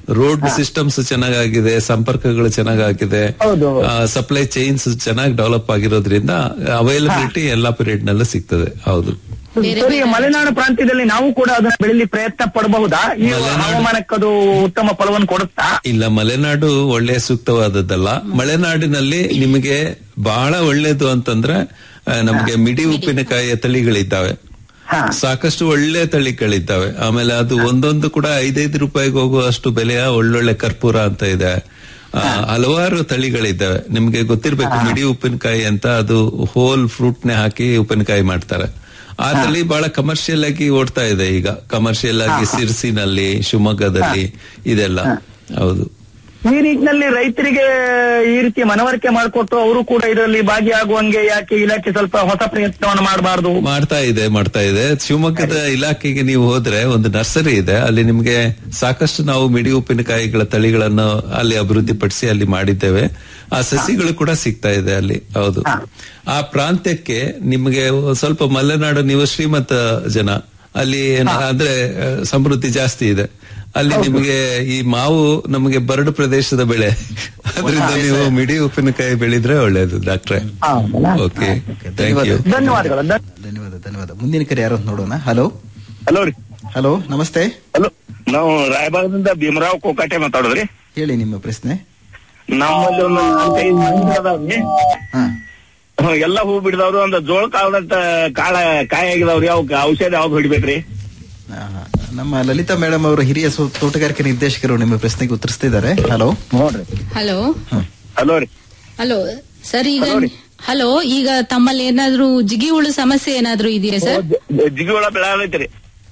Speaker 6: ರೋಡ್ ಸಿಸ್ಟಮ್ಸ್ ಚೆನ್ನಾಗಾಗಿದೆ ಸಂಪರ್ಕಗಳು ಚೆನ್ನಾಗಾಗಿದೆ
Speaker 10: ಹೌದು.
Speaker 6: ಸಪ್ಲೈ ಚೈನ್ಸ್ ಚೆನ್ನಾಗಿ ಡೆವಲಪ್ ಆಗಿರೋದ್ರಿಂದ ಅವೈಲಬಿಲಿಟಿ ಎಲ್ಲಾ ಪೀರಿಯಡ್ ನಲ್ಲೂ ಸಿಗ್ತದೆ ಹೌದು
Speaker 10: ಸರಿ ಮಲೆನಾಡು ಪ್ರಾಂತ್ಯದಲ್ಲಿ ನಾವು ಕೂಡ ಅದನ್ನ ಬೆಳಿಲಿ ಪ್ರಯತ್ನ ಪಡಬಹುದಾ ಈ ಹವಾಮಾನಕ್ಕದು ಉತ್ತಮ ಫಲವನ್ನು ಕೊಡುತ್ತಾ
Speaker 6: ಇಲ್ಲ ಮಲೆನಾಡು ಒಳ್ಳೆ ಸೂಕ್ತವಾದದ್ದಲ್ಲ ಮಲೆನಾಡಿನಲ್ಲಿ ನಿಮಗೆ ಬಹಳ ಒಳ್ಳೇದು ಅಂತಂದ್ರೆ ಆ, ನಮಗೆ ಮಿಡಿ ಉಪ್ಪಿನಕಾಯಿಯ ತಳಿಗಳಿದ್ದಾವೆ ಸಾಕಷ್ಟು ಒಳ್ಳೆ ತಳಿಗಳಿದ್ದಾವೆ ಆಮೇಲೆ ಅದು ಒಂದೊಂದು ಕೂಡ ಐದೈದು ರೂಪಾಯಿಗೆ ಹೋಗುವಷ್ಟು ಬೆಲೆಯ ಒಳ್ಳೊಳ್ಳೆ ಕರ್ಪೂರ ಅಂತ ಇದೆ ಆ, ಹಲವಾರು ತಳಿಗಳಿದ್ದಾವೆ ನಿಮ್ಗೆ ಗೊತ್ತಿರ್ಬೇಕು ಮಿಡಿ ಉಪ್ಪಿನಕಾಯಿ ಅಂತ ಅದು ಹೋಲ್ ಫ್ರೂಟ್ ನೆ ಹಾಕಿ ಉಪ್ಪಿನಕಾಯಿ ಮಾಡ್ತಾರೆ ಆ ತಳಿ ಬಹಳ ಕಮರ್ಷಿಯಲ್ ಆಗಿ ಓಡ್ತಾ ಇದೆ ಈಗ ಕಮರ್ಷಿಯಲ್ ಆಗಿ ಸಿರ್ಸಿನಲ್ಲಿ ಶಿವಮೊಗ್ಗದಲ್ಲಿ ಇದೆಲ್ಲ ಹೌದು
Speaker 10: ಈ ನಿಟ್ಟಿನಲ್ಲಿ ರೈತರಿಗೆ ಈ ರೀತಿ ಮನವರಿಕೆ ಮಾಡಿಕೊಟ್ಟು ಅವರು ಕೂಡ ಇದರಲ್ಲಿ ಭಾಗಿಯಾಗುವಂಗೆ ಯಾಕೆ ಇಲಾಖೆ ಸ್ವಲ್ಪ ಹೊಸ ಪ್ರಯತ್ನವನ್ನು ಮಾಡಬಾರದು
Speaker 6: ಮಾಡ್ತಾ ಇದೆ ಮಾಡ್ತಾ ಇದೆ ಶಿವಮೊಗ್ಗದ ಇಲಾಖೆಗೆ ನೀವು ಹೋದ್ರೆ ಒಂದು ನರ್ಸರಿ ಇದೆ ಅಲ್ಲಿ ನಿಮ್ಗೆ ಸಾಕಷ್ಟು ನಾವು ಮಿಡಿ ಉಪ್ಪಿನಕಾಯಿಗಳ ತಳಿಗಳನ್ನು ಅಲ್ಲಿ ಅಭಿವೃದ್ಧಿಪಡಿಸಿ ಅಲ್ಲಿ ಮಾಡಿದ್ದೇವೆ ಆ ಸಸಿಗಳು ಕೂಡ ಸಿಗ್ತಾ ಇದೆ ಅಲ್ಲಿ ಹೌದು ಆ ಪ್ರಾಂತ್ಯಕ್ಕೆ ನಿಮಗೆ ಸ್ವಲ್ಪ ಮಲೆನಾಡು ನೀವು ಶ್ರೀಮಂತ ಜನ ಅಲ್ಲಿ ಏನ- ಅಂದ್ರೆ ಆ, ಸಮೃದ್ಧಿ ಜಾಸ್ತಿ ಇದೆ ಅಲ್ಲಿ ನಿಮಗೆ ಈ ಮಾವು ನಮಗೆ ಬರಡು ಪ್ರದೇಶದ ಬೆಳೆ ಅದರಿಂದ ನೀವು ಮಿಡಿ ಉಪ್ಪಿನಕಾಯಿ ಬೆಳೆದ್ರೆ ಒಳ್ಳೇದು ಡಾಕ್ಟ್ರೆ ಓಕೆ ಥ್ಯಾಂಕ್ ಯು
Speaker 10: ಧನ್ಯವಾದಗಳು
Speaker 5: ಧನ್ಯವಾದ ಧನ್ಯವಾದ ಮುಂದಿನ ಕರೆ ಯಾರು ಅಂತ ನೋಡೋಣ ಹಲೋ
Speaker 11: ಹಲೋ ರೀ
Speaker 5: ಹಲೋ ನಮಸ್ತೆ
Speaker 11: ಹಲೋ ನಾವು ರಾಯಬಾಗದಿಂದ ಭೀಮರಾವ್ ಕೋಕಾಟೆ ಮಾತಾಡೋದ್ರಿ
Speaker 5: ಹೇಳಿ ನಿಮ್ಮ ಪ್ರಶ್ನೆ
Speaker 11: ನಮ್ಮಲ್ಲಿ ಒಂದು ನಾಲ್ಕೈದು ಮಂದಿ ಅದಾವ್ರಿ ಹ್ಮ್, ಎಲ್ಲ ಹೂ ಬಿಡದವ್ರು ಒಂದು ಜೋಳ ಕಾಳದಂತ ಕಾಳ ಕಾಯಿ ಆಗಿದಾವ್ರಿ ಅವಕ್ಕೆ ಔಷಧ ಯಾವ್ದು ಹೊಡಿಬೇಕ್ರಿ
Speaker 5: ಆಹಾ. ನಮ್ಮ ಲಲಿತಾ ಮೇಡಮ್ ಅವರು ಹಿರಿಯ ಸು- ತೋಟಗಾರಿಕೆ ನಿರ್ದೇಶಕರು ನಿಮ್ಮ ಪ್ರಶ್ನೆಗೆ ಉತ್ತರಿಸ್ತಿದ್ದಾರೆ ಹಲೋ
Speaker 11: ನೋಡ್ರಿ
Speaker 2: ಹಲೋ
Speaker 11: ಹಲೋ ರೀ
Speaker 2: ಹಲೋ ಸರ್ ಈಗ ಹಲೋ ಈಗ ತಮ್ಮಲ್ಲಿ ಏನಾದ್ರೂ ಜಿಗಿ ಹುಳು ಸಮಸ್ಯೆ ಏನಾದ್ರೂ ಇದೆಯಾ ಸರ್
Speaker 11: ಜಿಗಿ ಒಳ ಬೆಳಗೈತ್ರಿ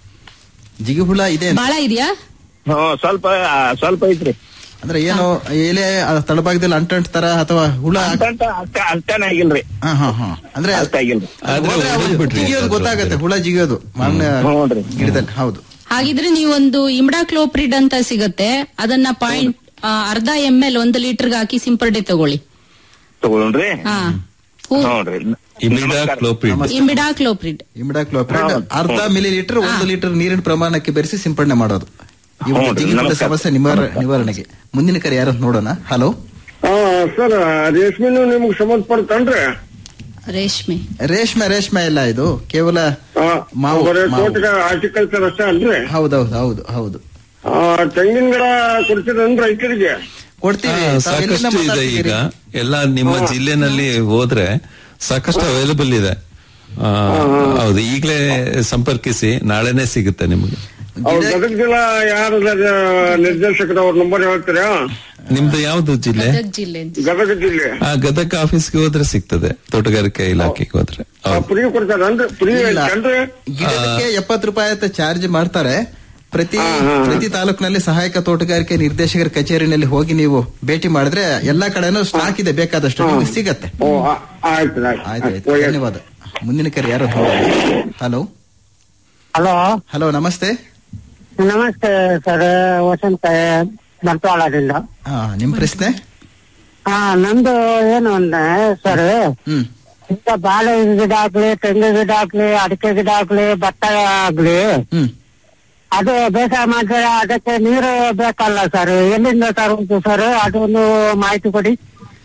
Speaker 5: ಜಿಗಿ ಹುಳ ಇದೆ ಅಂತ.
Speaker 2: ಬಾಳ ಇದೆಯಾ
Speaker 11: ಹ್ಮ್ ಸ್ವಲ್ಪ ಆ, ಸ್ವಲ್ಪ ಐತ್ರಿ
Speaker 5: ಅಂದ್ರೆ ಏನು ಎಲೆ ಆ ತಳಭಾಗದಲ್ಲಿ ಅಂಟಂಟ್ ತರ ಅಥವಾ ಹುಳ
Speaker 11: ಅಂತ ಅಷ್ಟ ಅಷ್ಟೇನ ಆಗಿಲ್ರಿ
Speaker 5: ಹಾ ಹಾ ಹಾ ಅಂದ್ರೆ
Speaker 11: ಅಷ್ಟ ಆಗಿಲ್ರಿ
Speaker 5: ಹೋದ್ರೆ ಅದು ಜಿಗಿಯೋದು ಗೊತ್ತಾಗತ್ತೆ ಹುಳ ಜಿಗಿಯೋದು ಮಾವಿನ ಗಿಡದಲ್ಲಿ ಹೌದು
Speaker 2: ಹಾಗಿದ್ರೆ ನೀವೊಂದು ಇಮ್ಡಾಕ್ಲೋಪ್ರಿಡ್ ಅಂತ ಸಿಗತ್ತೆ ಅದನ್ನ ಪಾಯಿಂಟ್ ಅರ್ಧ ಎಂ ಎಲ್ ಒಂದು ಲೀಟರ್ಗೆ ಹಾಕಿ ಸಿಂಪರಣೆ ತಗೊಳ್ಳಿ
Speaker 11: ತಗೊಳ್ರಿ
Speaker 2: ಹಾ
Speaker 11: ನೋಡ್ರಿ
Speaker 2: ಇಮಿಡಾಕ್ಲೋಪ್ರಿಡ್
Speaker 5: ಇಮಿಡಾಕ್ಲೋಪ್ರಿಡ್ ಅರ್ಧ ಮಿಲಿ ಲೀಟರ್ ಒಂದು ಲೀಟರ್ ನೀರಿನ ಪ್ರಮಾಣಕ್ಕೆ ಬೆರೆಸಿ ಸಿಂಪಡಣೆ ಮಾಡೋದು ಈ ಒಂದು ಜಿಗಿ ಹುಳ ಸಮಸ್ಯೆ ನಿವಾರ- ನಿವಾರಣೆಗೆ ಮುಂದಿನ ಕರೆ ಯಾರು ಅಂತ ನೋಡೋಣ ಹಲೋ
Speaker 12: ಸರ್ ರೇಷ್ಮೆನು ನಿಮ್ಗೆ ಸಂಬಂಧಪಡ್ತನ್ರಿ
Speaker 2: ರೇಷ್ಮೆ
Speaker 5: ರೇಷ್ಮೆ ರೇಷ್ಮೆ ಇಲ್ಲ ಇದು ಕೇವಲ ಮಾವು
Speaker 12: ಬರೀ
Speaker 5: ಮಾವು.
Speaker 12: ತೋಟಗ ಹಾರ್ಟಿಕಲ್ಚರ್ ಅಷ್ಟೇ ಅಲ್ರಿ
Speaker 5: ಹೌದೌದು ಹೌದು ಹೌದು
Speaker 12: ಆ, ತೆಂಗಿನ ಗಿಡ ಕೊಡ್ತೀರನ್ ರೈತರಿಗೆ
Speaker 5: ಕೊಡ್ತೀವಿ
Speaker 6: ಆ, ಸಾಕಷ್ಟು ಇದೆ ಈಗ ಎಲ್ಲ ನಿಮ್ಮ ಜಿಲ್ಲೆನಲ್ಲಿ ಹೋದ್ರೆ ಸಾಕಷ್ಟು ಅವೈಲಬಲ್ ಇದೆ ಆ, ಹೌದು ಈಗಲೇ ಸಂಪರ್ಕಿಸಿ ನಾಳೆನೆ ಸಿಗುತ್ತೆ ನಿಮಗೆ
Speaker 12: ಅವ್ರ ಗದಗ ಜಿಲ್ಲಾ ಯಾರು ನಿರ್ದೇಶಕರ ಅವ್ರ ನಂಬರ್ ಹೇಳ್ತೀರಾ
Speaker 6: ನಿಮ್ದು ಯಾವ್ದು ಜಿಲ್ಲೆ
Speaker 2: ಜಿಲ್ಲೆ
Speaker 12: ಗದಗ ಜಿಲ್ಲೆ
Speaker 6: ಆ ಗದಗ ಆಫೀಸ್ಗೆ ಹೋದ್ರೆ ಸಿಗ್ತದೆ ತೋಟಗಾರಿಕೆ ಇಲಾಖೆಗೆ ಹೋದ್ರೆ ಹೌದು
Speaker 12: ಫ್ರೀ ಕೊಡ್ತಾರನ್ರಿ ಫ್ರೀ
Speaker 5: ಇಲ್ಲ.
Speaker 12: ಐತನ್ರಿ
Speaker 5: ಗಿಡಕ್ಕೆ ಎಪ್ಪತ್ತು ರೂಪಾಯಿ ಅಂತ ಚಾರ್ಜ್ ಮಾಡ್ತಾರೆ ಪ್ರತಿ ಪ್ರತಿ ತಾಲೂಕಿನಲ್ಲಿ ಸಹಾಯಕ ತೋಟಗಾರಿಕೆ ನಿರ್ದೇಶಕರ ಕಚೇರಿನಲ್ಲಿ ಹೋಗಿ ನೀವು ಭೇಟಿ ಮಾಡಿದ್ರೆ ಎಲ್ಲಾ ಕಡೆನೂ ಸ್ಟಾಕ್ ಇದೆ ಬೇಕಾದಷ್ಟು ನಿಮ್ಗೆ ಸಿಗತ್ತೆ
Speaker 12: ಓ ಆ- ಆಯ್ತು ಆಯ್ತು
Speaker 5: ಆಯ್ತು ಆಯ್ತು ಧನ್ಯವಾದ ಮುಂದಿನ ಕರೆ ಯಾರು ಹಲೋ
Speaker 13: ಹಲೋ
Speaker 5: ಹಲೋ ನಮಸ್ತೆ
Speaker 13: ನಮಸ್ತೆ ಸರ್ ವಸಂತ ಬಂಟ್ವಾಳದಿಂದ
Speaker 5: ಹಾ ನಿಮ್ ಪ್ರಶ್ನೆ
Speaker 13: ಹಾ ನಂದು ಏನು ಅಂದ್ರೆ ಸರ್
Speaker 5: ಹ್ಮ್
Speaker 13: ಇಂಥ ಬಾಳೆ ಗಿಡ ಆಗ್ಲಿ ತೆಂಗು ಗಿಡ ಆಗ್ಲಿ ಅಡಿಕೆ ಗಿಡ ಆಗ್ಲಿ ಭತ್ತ ಆಗ್ಲಿ
Speaker 5: ಹ್ಮ್
Speaker 13: ಅದು ಬೇಸಾಯ ಮಾಡಿದ್ರೆ ಅದಕ್ಕೆ ನೀರು ಬೇಕಲ್ಲ ಸರ್ ಎಲ್ಲಿಂದ ತರುವುದು ಸರ್ ಅದೊಂದು ಮಾಹಿತಿ ಕೊಡಿ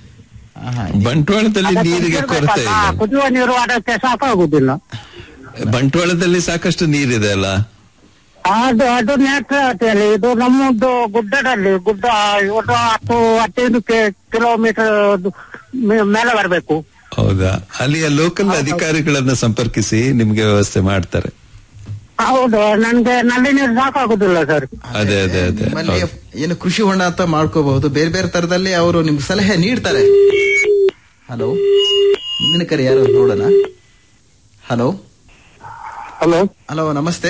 Speaker 6: ಬಂಟ್ವಾಳದಲ್ಲಿ
Speaker 13: ಅದಕ್ಕೆ
Speaker 6: ನೀರಿಗೆ
Speaker 13: ನೀರು
Speaker 6: ಕೊರತೆ
Speaker 13: ಬೇಕಲ್ಲ?
Speaker 6: ಇಲ್ಲ
Speaker 13: ಕುದಿಯುವ ನೀರು ಅದಕ್ಕೆ ಸಾಕಾಗುದಿಲ್ಲ
Speaker 6: ಬಂಟ್ವಾಳದಲ್ಲಿ ಸಾಕಷ್ಟು ನೀರಿದೆ ಅಲ್ಲ
Speaker 13: ಅದು ಅದು ನೇತ್ರಾವತಿಯಲ್ಲಿ ಇದು ನಮ್ಮದು ಗುಡ್ಡದಲ್ಲಿ ಗುಡ್ಡ ಇವತ್ತು ಹತ್ತು ಹದಿನೈದು ಕಿಲೋಮೀಟರ್ ಮೇಲೆ ಬರಬೇಕು
Speaker 6: ಹೌದಾ ಅಲ್ಲಿಯ ಲೋಕಲ್ ಅಧಿಕಾರಿಗಳನ್ನ ಸಂಪರ್ಕಿಸಿ ನಿಮ್ಗೆ ವ್ಯವಸ್ಥೆ ಮಾಡ್ತಾರೆ
Speaker 13: ಹೌದು ನನ್ಗೆ ನಲ್ಲಿ ನೀರು ಸಾಕಾಗುದಿಲ್ಲ ಸರ್
Speaker 6: ಅದೇ ಅದೇ ಅದೇ
Speaker 5: ನಿಮ್ಮಲ್ಲಿ
Speaker 6: ಹೌದು.
Speaker 5: ಏನು ಕೃಷಿ ಹೊಂಡ ಅಂತ ಮಾಡ್ಕೋಬಹುದು ಬೇರೆ ಬೇರೆ ತರದಲ್ಲಿ ಅವರು ನಿಮ್ಗೆ ಸಲಹೆ ನೀಡ್ತಾರೆ ಹಲೋ ಮುಂದಿನ ಕರೆ ಯಾರು ಅಂತ ನೋಡೋಣ ಹಲೋ
Speaker 12: ಹಲೋ
Speaker 5: ಹಲೋ ನಮಸ್ತೆ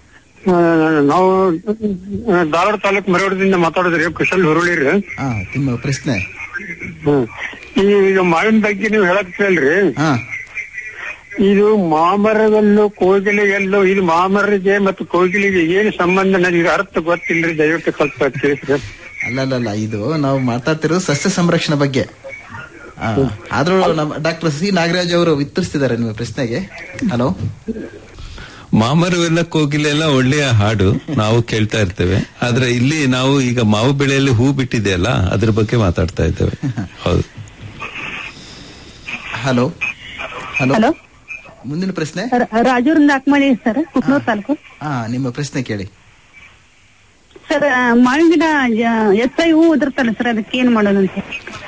Speaker 12: ನಾವು ಧಾರವಾಡ ತಾಲೂಕ್ ಮರವಾಡದಿಂದ ಮಾತಾಡೋದ್ರಿ ಕುಶಲ್ ಹುರುಳಿ ರೀ
Speaker 5: ಹಾ ನಿಮ್ಮ ಪ್ರಶ್ನೆ
Speaker 12: ಹ್ಮ್. ಈ ಈಗ ಮಾವಿನ ಬಗ್ಗೆ ನೀವು ಹೇಳಕ್ತಿರಲ್ರಿ
Speaker 5: ಹಾ
Speaker 12: ಇದು ಮಾಮರದಲ್ಲೂ ಕೋಗಿಲೆಯಲ್ಲೂ ಇದು ಮಾಮರಿಗೆ ಮತ್ತು ಕೋಗಿಲಿಗೆ ಏನು ಸಂಬಂಧ ನನಗೆ ಅರ್ಥ ಗೊತ್ತಿಲ್ರಿ ದಯವಿಟ್ಟು ಸ್ವಲ್ಪ ತಿಳಿಸ್ರಿ
Speaker 5: ಅಲ್ಲಲ್ಲ ಇದು ನಾವು ಮಾತಾಡ್ತಿರೋದು ಸಸ್ಯ ಸಂರಕ್ಷಣೆ ಬಗ್ಗೆ ಆ, ಆದ್ರೂ ನಮ್ಮ ಡಾಕ್ಟರ್ ಸಿ ನಾಗರಾಜ್ ಅವರು ಉತ್ತರಿಸ್ತಿದ್ದಾರೆ ನಿಮ್ಮ ಪ್ರಶ್ನೆಗೆ ಹಲೋ
Speaker 6: ಮಾಮರವೆಲ್ಲ ಕೋಗಿಲೆಲ್ಲ ಒಳ್ಳೆಯ ಹಾಡು ನಾವು ಕೇಳ್ತಾ ಇರ್ತೇವೆ ಆದ್ರೆ ಇಲ್ಲಿ ನಾವು ಈಗ ಮಾವು ಬೆಳೆಯಲ್ಲಿ ಹೂ ಬಿಟ್ಟಿದೆಯಲ್ಲ ಅದ್ರ ಬಗ್ಗೆ ಮಾತಾಡ್ತಾ ಇದ್ದೇವೆ ಹೌದು
Speaker 5: ಹಲೋ ಹಲೋ
Speaker 13: ಹಲೋ
Speaker 5: ಮುಂದಿನ ಪ್ರಶ್ನೆ
Speaker 13: ರಾಜೂರಿಂದ ಅಕ್ಮಳಿ ಸರ್ ಕುಕ್ನೂರ್ ತಾಲೂಕು
Speaker 5: ಹಾ ನಿಮ್ಮ ಪ್ರಶ್ನೆ ಕೇಳಿ
Speaker 13: ಸರ್ ಮಾವಿನ ಗಿಡ ಎಸ್ಐ ಹೂ ಉದುರ್ತಲ್ಲ ಸರ್ ಅದಕ್ಕೆ ಏನ್ ಮಾಡೋದು ಅಂತ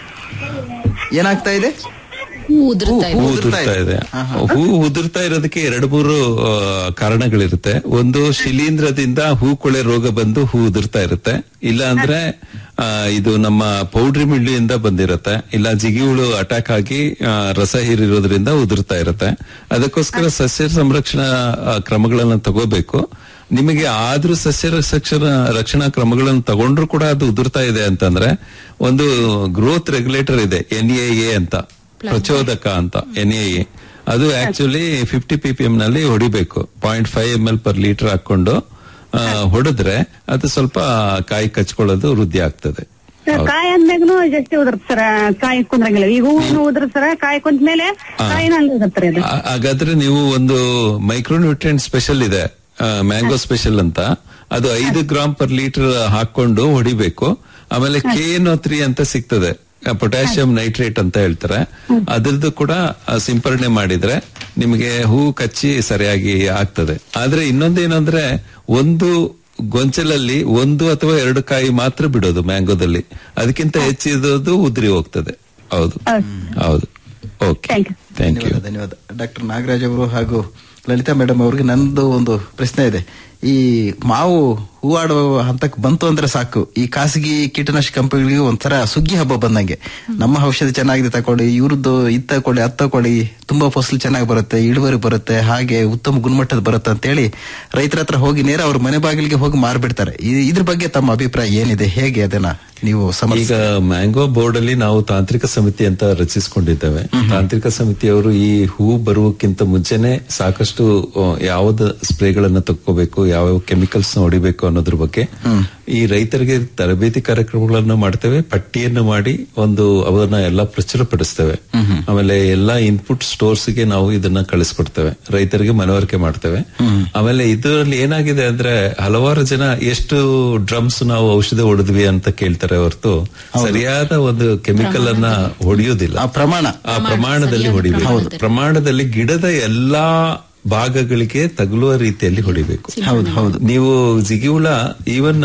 Speaker 5: ಏನಾಗ್ತಾ ಇದೆ
Speaker 2: ಹೂ ಉದುರ್ತಾ
Speaker 6: ಹೂ
Speaker 2: ಇದೆ
Speaker 6: ಉದುರ್ತಾ ಇದೆ ಹೂ ಉದುರ್ತಾ ಇರೋದಕ್ಕೆ ಎರಡು ಮೂರು ಆ, ಕಾರಣಗಳಿರುತ್ತೆ ಒಂದು ಶಿಲೀಂಧ್ರದಿಂದ ಹೂ ಕೊಳೆ ರೋಗ ಬಂದು ಹೂ ಉದುರ್ತಾ ಇರುತ್ತೆ ಇಲ್ಲ ಅಂದ್ರೆ ಆ, ಇದು ನಮ್ಮ ಪೌಡ್ರಿ ಮಿಳ್ಳಿಯಿಂದ ಬಂದಿರುತ್ತೆ ಇಲ್ಲ ಜಿಗಿಹುಳು ಅಟ್ಯಾಕ್ ಆಗಿ ಆ, ರಸ ಹೀರಿರೋದ್ರಿಂದ ಉದುರ್ತಾ ಇರುತ್ತೆ ಅದಕ್ಕೋಸ್ಕರ ಸಸ್ಯ ಸಂರಕ್ಷಣಾ ಆ, ಕ್ರಮಗಳನ್ನ ತಗೋಬೇಕು ನಿಮಗೆ ಆದ್ರೂ ಸಸ್ಯ ರಕ್ಷಣಾ ರಕ್ಷಣಾ ಕ್ರಮಗಳನ್ನು ತಗೊಂಡ್ರು ಕೂಡ ಅದು ಉದುರ್ತಾ ಇದೆ ಅಂತಂದ್ರೆ ಒಂದು ಗ್ರೋತ್ ರೆಗ್ಯುಲೇಟರ್ ಇದೆ ಎನ್ ಎ ಅಂತ ಪ್ರಚೋದಕ ಅಂತ ಎನ್ ಎ ಅದು actually fifty P P M ನಲ್ಲಿ ಹೊಡಿಬೇಕು point five M L per litre ಹಾಕೊಂಡು ಆ, ಹೊಡೆದ್ರೆ ಅದು ಸ್ವಲ್ಪ ಕಾಯಿ ಕಚ್ಕೊಳ್ಳೋದು ವೃದ್ಧಿ ಆಗ್ತದೆ
Speaker 13: ಕಾಯಿ ಅಂದ್ಮೇಗನು ಜಾಸ್ತಿ ಉದುರ್ತ ಸರ್ ಕಾಯಿ ಕುಂದ್ರಂಗಿಲ್ಲ ಈಗ ಹೂವು ಉದ್ರ ಸರ ಕಾಯಿ ಕುಂತ ಮೇಲೆ ಕಾಯಿನ ಹಂಗ ಉದುರ್ತಾರೆ ಅದು
Speaker 6: ಆ- ಹಾಗಾದ್ರೆ ನೀವು ಒಂದು ಮೈಕ್ರೋನ್ಯೂಟ್ರಿಯೆಂಟ್ ಸ್ಪೆಷಲ್ ಇದೆ ಮ್ಯಾಂಗೋ ಸ್ಪೆಷಲ್ ಅಂತ ಅದು ಐದು ಗ್ರಾಮ್ ಪರ್ ಲೀಟರ್ ಹಾಕೊಂಡು ಹೊಡಿಬೇಕು ಆಮೇಲೆ ಕೆ ಎನ್ ತ್ರೀ ಅಂತ ಸಿಗ್ತದೆ ಪೊಟ್ಯಾಷಿಯಂ ನೈಟ್ರೇಟ್ ಅಂತ ಹೇಳ್ತಾರೆ ಅದ್ರದ್ದು ಕೂಡ ಆ, ಸಿಂಪರಣೆ ಮಾಡಿದ್ರೆ ನಿಮಗೆ ಹೂ ಕಚ್ಚಿ ಸರಿಯಾಗಿ ಆಗ್ತದೆ ಆದ್ರೆ ಇನ್ನೊಂದೇನಂದ್ರೆ ಒಂದು ಗೊಂಚಲಲ್ಲಿ ಒಂದು ಅಥವಾ ಎರಡು ಕಾಯಿ ಮಾತ್ರ ಬಿಡೋದು ಮ್ಯಾಂಗೋದಲ್ಲಿ ಅದಕ್ಕಿಂತ ಹೆಚ್ಚಿರೋದು ಉದ್ರಿ ಹೋಗ್ತದೆ ಹೌದು ಹೌದು ಓಕೆ ಥ್ಯಾಂಕ್ ಯು
Speaker 5: ಧನ್ಯವಾದ ಧನ್ಯವಾದ ಡಾಕ್ಟರ್ ನಾಗರಾಜ್ ಅವರು ಹಾಗೂ ಲಲಿತಾ ಮೇಡಮ್ ಅವ್ರಿಗೆ ನಂದು ಒಂದು ಪ್ರಶ್ನೆ ಇದೆ ಈ ಮಾವು ಹೂವಾಡುವ ಹಂತಕ್ಕೆ ಬಂತು ಅಂದ್ರೆ ಸಾಕು ಈ ಖಾಸಗಿ ಕೀಟನಾಶಕ ಕಂಪನಿಗಳಿಗೆ ಒಂಥರ ಸುಗ್ಗಿ ಹಬ್ಬ ಬಂದಂಗೆ ನಮ್ಮ ಔಷಧಿ ಚೆನ್ನಾಗಿದೆ ತಕೊಳ್ಳಿ ಇವ್ರದ್ದು ಇದ್ ತಕೊಳ್ಳಿ ಅದ್ ತಕೊಳ್ಳಿ ತುಂಬಾ ಫಸಲು ಚೆನ್ನಾಗಿ ಬರುತ್ತೆ ಇಳುವರಿ ಬರುತ್ತೆ ಹಾಗೆ ಉತ್ತಮ ಗುಣಮಟ್ಟದ ಬರುತ್ತೆ ಅಂತೇಳಿ ರೈತರ ಹತ್ರ ಹೋಗಿ ನೇರ ಅವ್ರ ಮನೆ ಬಾಗಿಲಿಗೆ ಹೋಗಿ ಮಾರ್ಬಿಡ್ತಾರೆ ಈ- ಇದ್ರ ಬಗ್ಗೆ ತಮ್ಮ ಅಭಿಪ್ರಾಯ ಏನಿದೆ ಹೇಗೆ ಅದನ್ನ ನೀವು ಸಮರ್ಥ
Speaker 6: ಈಗ ಮ್ಯಾಂಗೋ ಬೋರ್ಡ್ ಅಲ್ಲಿ ನಾವು ತಾಂತ್ರಿಕ ಸಮಿತಿ ಅಂತ ರಚಿಸಿಕೊಂಡಿದ್ದೇವೆ ತಾಂತ್ರಿಕ ಸಮಿತಿಯವರು ಈ ಹೂ ಬರುವಕ್ಕಿಂತ ಮುಂಚೆನೆ ಸಾಕಷ್ಟು ಆ, ಯಾವ್ದು ಸ್ಪ್ರೇಗಳನ್ನ ತಕ್ಕೋಬೇಕು ಯಾವ ಕೆಮಿಕಲ್ಸ್ ನ ಹೊಡಿಬೇಕು ಅನ್ನೋದ್ರ ಬಗ್ಗೆ ಈ ರೈತರಿಗೆ ತರಬೇತಿ ಕಾರ್ಯಕ್ರಮಗಳನ್ನ ಮಾಡ್ತೇವೆ ಪಟ್ಟಿಯನ್ನು ಮಾಡಿ ಒಂದು ಅವನ್ನ ಎಲ್ಲ ಪ್ರಚುರಪಡಿಸ್ತೇವೆ ಆಮೇಲೆ ಎಲ್ಲಾ ಇನ್ಪುಟ್ ಸ್ಟೋರ್ಸ್ ಗೆ ನಾವು ಇದನ್ನ ಕಳಿಸ್ಕೊಡ್ತೇವೆ ರೈತರಿಗೆ ಮನವರಿಕೆ ಮಾಡ್ತೇವೆ ಆಮೇಲೆ ಇದರಲ್ಲಿ ಏನಾಗಿದೆ ಅಂದ್ರೆ ಹಲವಾರು ಜನ ಎಷ್ಟು ಡ್ರಮ್ಸ್ ನಾವು ಔಷಧಿ ಹೊಡೆದ್ವಿ ಅಂತ ಕೇಳ್ತಾರೆ ಹೊರತು ಸರಿಯಾದ ಒಂದು ಕೆಮಿಕಲ್ ಅನ್ನ ಹೊಡೆಯೋದಿಲ್ಲ
Speaker 5: ಆ ಪ್ರಮಾಣ
Speaker 6: ಆ ಪ್ರಮಾಣದಲ್ಲಿ ಹೊಡಿಬೇಕು ಪ್ರಮಾಣದಲ್ಲಿ ಗಿಡದ ಎಲ್ಲಾ ಭಾಗಗಳಿಗೆ ತಗುಲುವ ರೀತಿಯಲ್ಲಿ ಹೊಡಿಬೇಕು
Speaker 5: ಹೌದು ಹೌದು
Speaker 6: ನೀವು ಜಿಗಿಹುಳ ಈವನ್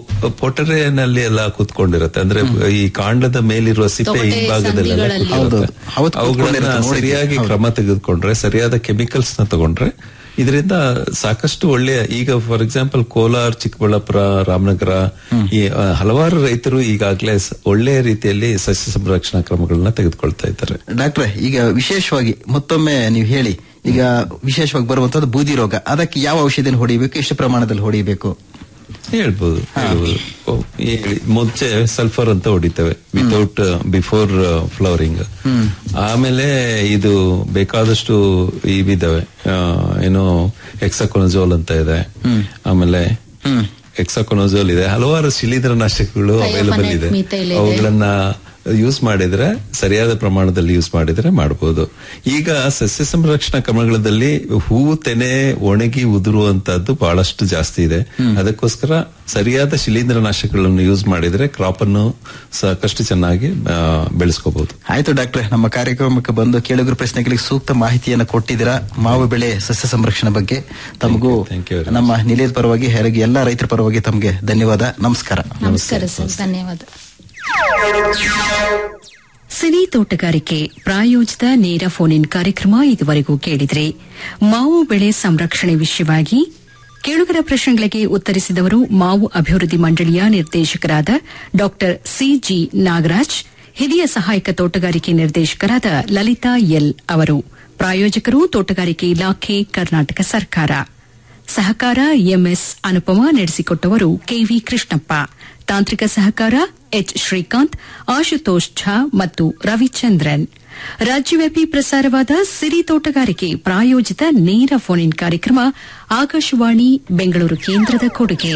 Speaker 6: ಪೊಟರೆನಲ್ಲಿ ಎಲ್ಲ ಕೂತ್ಕೊಂಡಿರುತ್ತೆ ಅಂದ್ರೆ ಈ ಕಾಂಡದ ಮೇಲಿರುವ ಸಿಪ್ಪೆ
Speaker 2: ತೊಗಟೆ
Speaker 6: ಹಿಂಭಾಗದಲ್ಲೆಲ್ಲ
Speaker 2: ಸಂಧಿಗಳಲ್ಲಿ.
Speaker 6: ಕೂತ್ಕೊಂಡಿರುತ್ತೆ.
Speaker 5: ಹೌದು, ಹೌದು,
Speaker 6: ಅವುಗಳನ್ನ
Speaker 5: ಕೂತ್ಕೊಂಡಿರುತ್ತೆ, ನೋಡಿದ್ದೀನಿ.
Speaker 6: ಸರಿಯಾಗಿ
Speaker 5: ಹೌದು.
Speaker 6: ಕ್ರಮ ತೆಗೆದುಕೊಂಡ್ರೆ ಸರಿಯಾದ ಕೆಮಿಕಲ್ಸ್ ನ ತಗೊಂಡ್ರೆ ಇದರಿಂದ ಸಾಕಷ್ಟು ಒಳ್ಳೆಯ ಈಗ ಫಾರ್ ಎಕ್ಸಾಂಪಲ್ ಕೋಲಾರ ಚಿಕ್ಕಬಳ್ಳಾಪುರ ರಾಮನಗರ ಈ ಆ, ಹಲವಾರು ರೈತರು ಈಗಾಗಲೇ ಸ- ಒಳ್ಳೆಯ ರೀತಿಯಲ್ಲಿ ಸಸ್ಯ ಸಂರಕ್ಷಣಾ ಕ್ರಮಗಳನ್ನ ತೆಗೆದುಕೊಳ್ತಾ ಇದ್ದಾರೆ
Speaker 5: ಡಾಕ್ಟ್ರೆ ಈಗ ವಿಶೇಷವಾಗಿ ಮತ್ತೊಮ್ಮೆ ನೀವು ಹೇಳಿ ಈಗ ವಿಶೇಷವಾಗಿ ಬರುವಂತದ್ದು ಬೂದಿ ರೋಗ ಅದಕ್ಕೆ ಯಾವ ಔಷಧಿಯನ್ನು ಹೊಡಿಬೇಕು ಎಷ್ಟು ಪ್ರಮಾಣದಲ್ಲಿ ಹೊಡಿಬೇಕು
Speaker 6: ಹೇಳ್ಬೋದು ಹೇಳ್ಬೋದು ಓ, ಹೇಳಿ. ಮುಂಚೆ ಸಲ್ಫರ್ ಅಂತ ಹೊಡಿತೇವೆ ವಿತೌಟ್ ಬಿಫೋರ್ ಫ್ಲವರಿಂಗ್ ಆಮೇಲೆ ಇದು ಬೇಕಾದಷ್ಟು ಇವಿದಾವೆ ಆ, ಏನು ಎಕ್ಸಕೊನಜೋಲ್ ಅಂತ ಇದೆ ಆಮೇಲೆ ಎಕ್ಸಕೊನಜೋಲ್ ಇದೆ ಹಲವಾರು ಶಿಲೀಂಧ್ರ ನಾಶಕಗಳು ಅವೈಲಬಲ್ ಇದೆ
Speaker 2: ಮಿಥೈಲ್ ಇದೆ.
Speaker 6: ಅವುಗಳನ್ನ ಯೂಸ್ ಮಾಡಿದ್ರೆ ಸರಿಯಾದ ಪ್ರಮಾಣದಲ್ಲಿ ಯೂಸ್ ಮಾಡಿದ್ರೆ ಮಾಡಬಹುದು ಈಗ ಸಸ್ಯ ಸಂರಕ್ಷಣಾ ಕ್ರಮಗಳಲ್ಲಿ ಹೂವು ತೆನೆ ಒಣಗಿ ಉದುರುವಂತದ್ದು ಬಹಳಷ್ಟು ಜಾಸ್ತಿ ಇದೆ ಅದಕ್ಕೋಸ್ಕರ ಸರಿಯಾದ ಶಿಲೀಂಧ್ರ ನಾಶಕಗಳನ್ನು ಯೂಸ್ ಮಾಡಿದ್ರೆ ಕ್ರಾಪ್ ಅನ್ನು ಸಾಕಷ್ಟು ಚೆನ್ನಾಗಿ ಆ, ಬೆಳೆಸ್ಕೋಬಹುದು
Speaker 5: ಆಯ್ತು ಡಾಕ್ಟ್ರೆ ನಮ್ಮ ಕಾರ್ಯಕ್ರಮಕ್ಕೆ ಬಂದು ಕೇಳುಗರ ಪ್ರಶ್ನೆಗಳಿಗೆ ಸೂಕ್ತ ಮಾಹಿತಿಯನ್ನು ಕೊಟ್ಟಿದ್ದೀರಾ ಮಾವು ಬೆಳೆ ಸಸ್ಯ ಸಂರಕ್ಷಣೆ ಬಗ್ಗೆ ತಮಗೂ ನಮ್ಮ ನಿಲಯದ ಪರವಾಗಿ ಹಾಗೆ ಎಲ್ಲ ರೈತರ ಪರವಾಗಿ ತಮಗೆ ಧನ್ಯವಾದ ನಮಸ್ಕಾರ
Speaker 2: ನಮಸ್ಕಾರ ಸರ್ ಧನ್ಯವಾದ
Speaker 14: ಸಿರಿ ತೋಟಗಾರಿಕೆ ಪ್ರಾಯೋಜಿತ ನೇರ ಫೋನ್ ಇನ್ ಕಾರ್ಯಕ್ರಮ ಇದುವರೆಗೂ ಕೇಳಿದ್ರೆ ಮಾವು ಬೆಳೆ ಸಂರಕ್ಷಣೆ ವಿಷಯವಾಗಿ ಕೇಳುಗರ ಪ್ರಶ್ನೆಗಳಿಗೆ ಉತ್ತರಿಸಿದವರು ಮಾವು ಅಭಿವೃದ್ಧಿ ಮಂಡಳಿಯ ನಿರ್ದೇಶಕರಾದ ಡಾ ಸಿಜಿ ನಾಗರಾಜ್ ಹಿರಿಯ ಸಹಾಯಕ ತೋಟಗಾರಿಕೆ ನಿರ್ದೇಶಕರಾದ ಲಲಿತಾ ಎಲ್ ಅವರು ಪ್ರಾಯೋಜಕರು ತೋಟಗಾರಿಕೆ ಇಲಾಖೆ ಕರ್ನಾಟಕ ಸರ್ಕಾರ ಸಹಕಾರ ಎಂಎಸ್ ಅನುಪಮ ನಡೆಸಿಕೊಟ್ಟವರು ಕೆವಿ ಕೃಷ್ಣಪ್ಪ ತಾಂತ್ರಿಕ ಸಹಕಾರ ಎಚ್ ಶ್ರೀಕಾಂತ್ ಆಶುತೋಷ್ ಝಾ ಮತ್ತು ರವಿಚಂದ್ರನ್ ರಾಜ್ಯವ್ಯಾಪಿ ಪ್ರಸಾರವಾದ ಸಿರಿ ತೋಟಗಾರಿಕೆ ಪ್ರಾಯೋಜಿತ ನೇರ ಫೋನ್ ಇನ್ ಕಾರ್ಯಕ್ರಮ ಆಕಾಶವಾಣಿ ಬೆಂಗಳೂರು ಕೇಂದ್ರದ ಕೊಡುಗೆ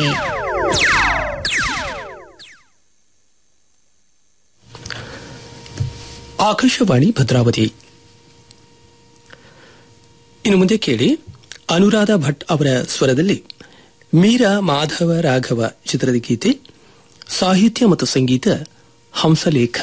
Speaker 1: ಆಕಾಶವಾಣಿ ಭದ್ರಾವತಿ ಇನ್ನು ಮುಂದೆ ಕೇಳಿ ಅನುರಾಧ ಭಟ್ ಅವರ ಸ್ವರದಲ್ಲಿ ಮೀರಾ ಮಾಧವ ರಾಘವ ಚಿತ್ರದ ಗೀತೆ ಸಾಹಿತ್ಯ ಮತ್ತು ಸಂಗೀತ ಹಂಸಲೇಖ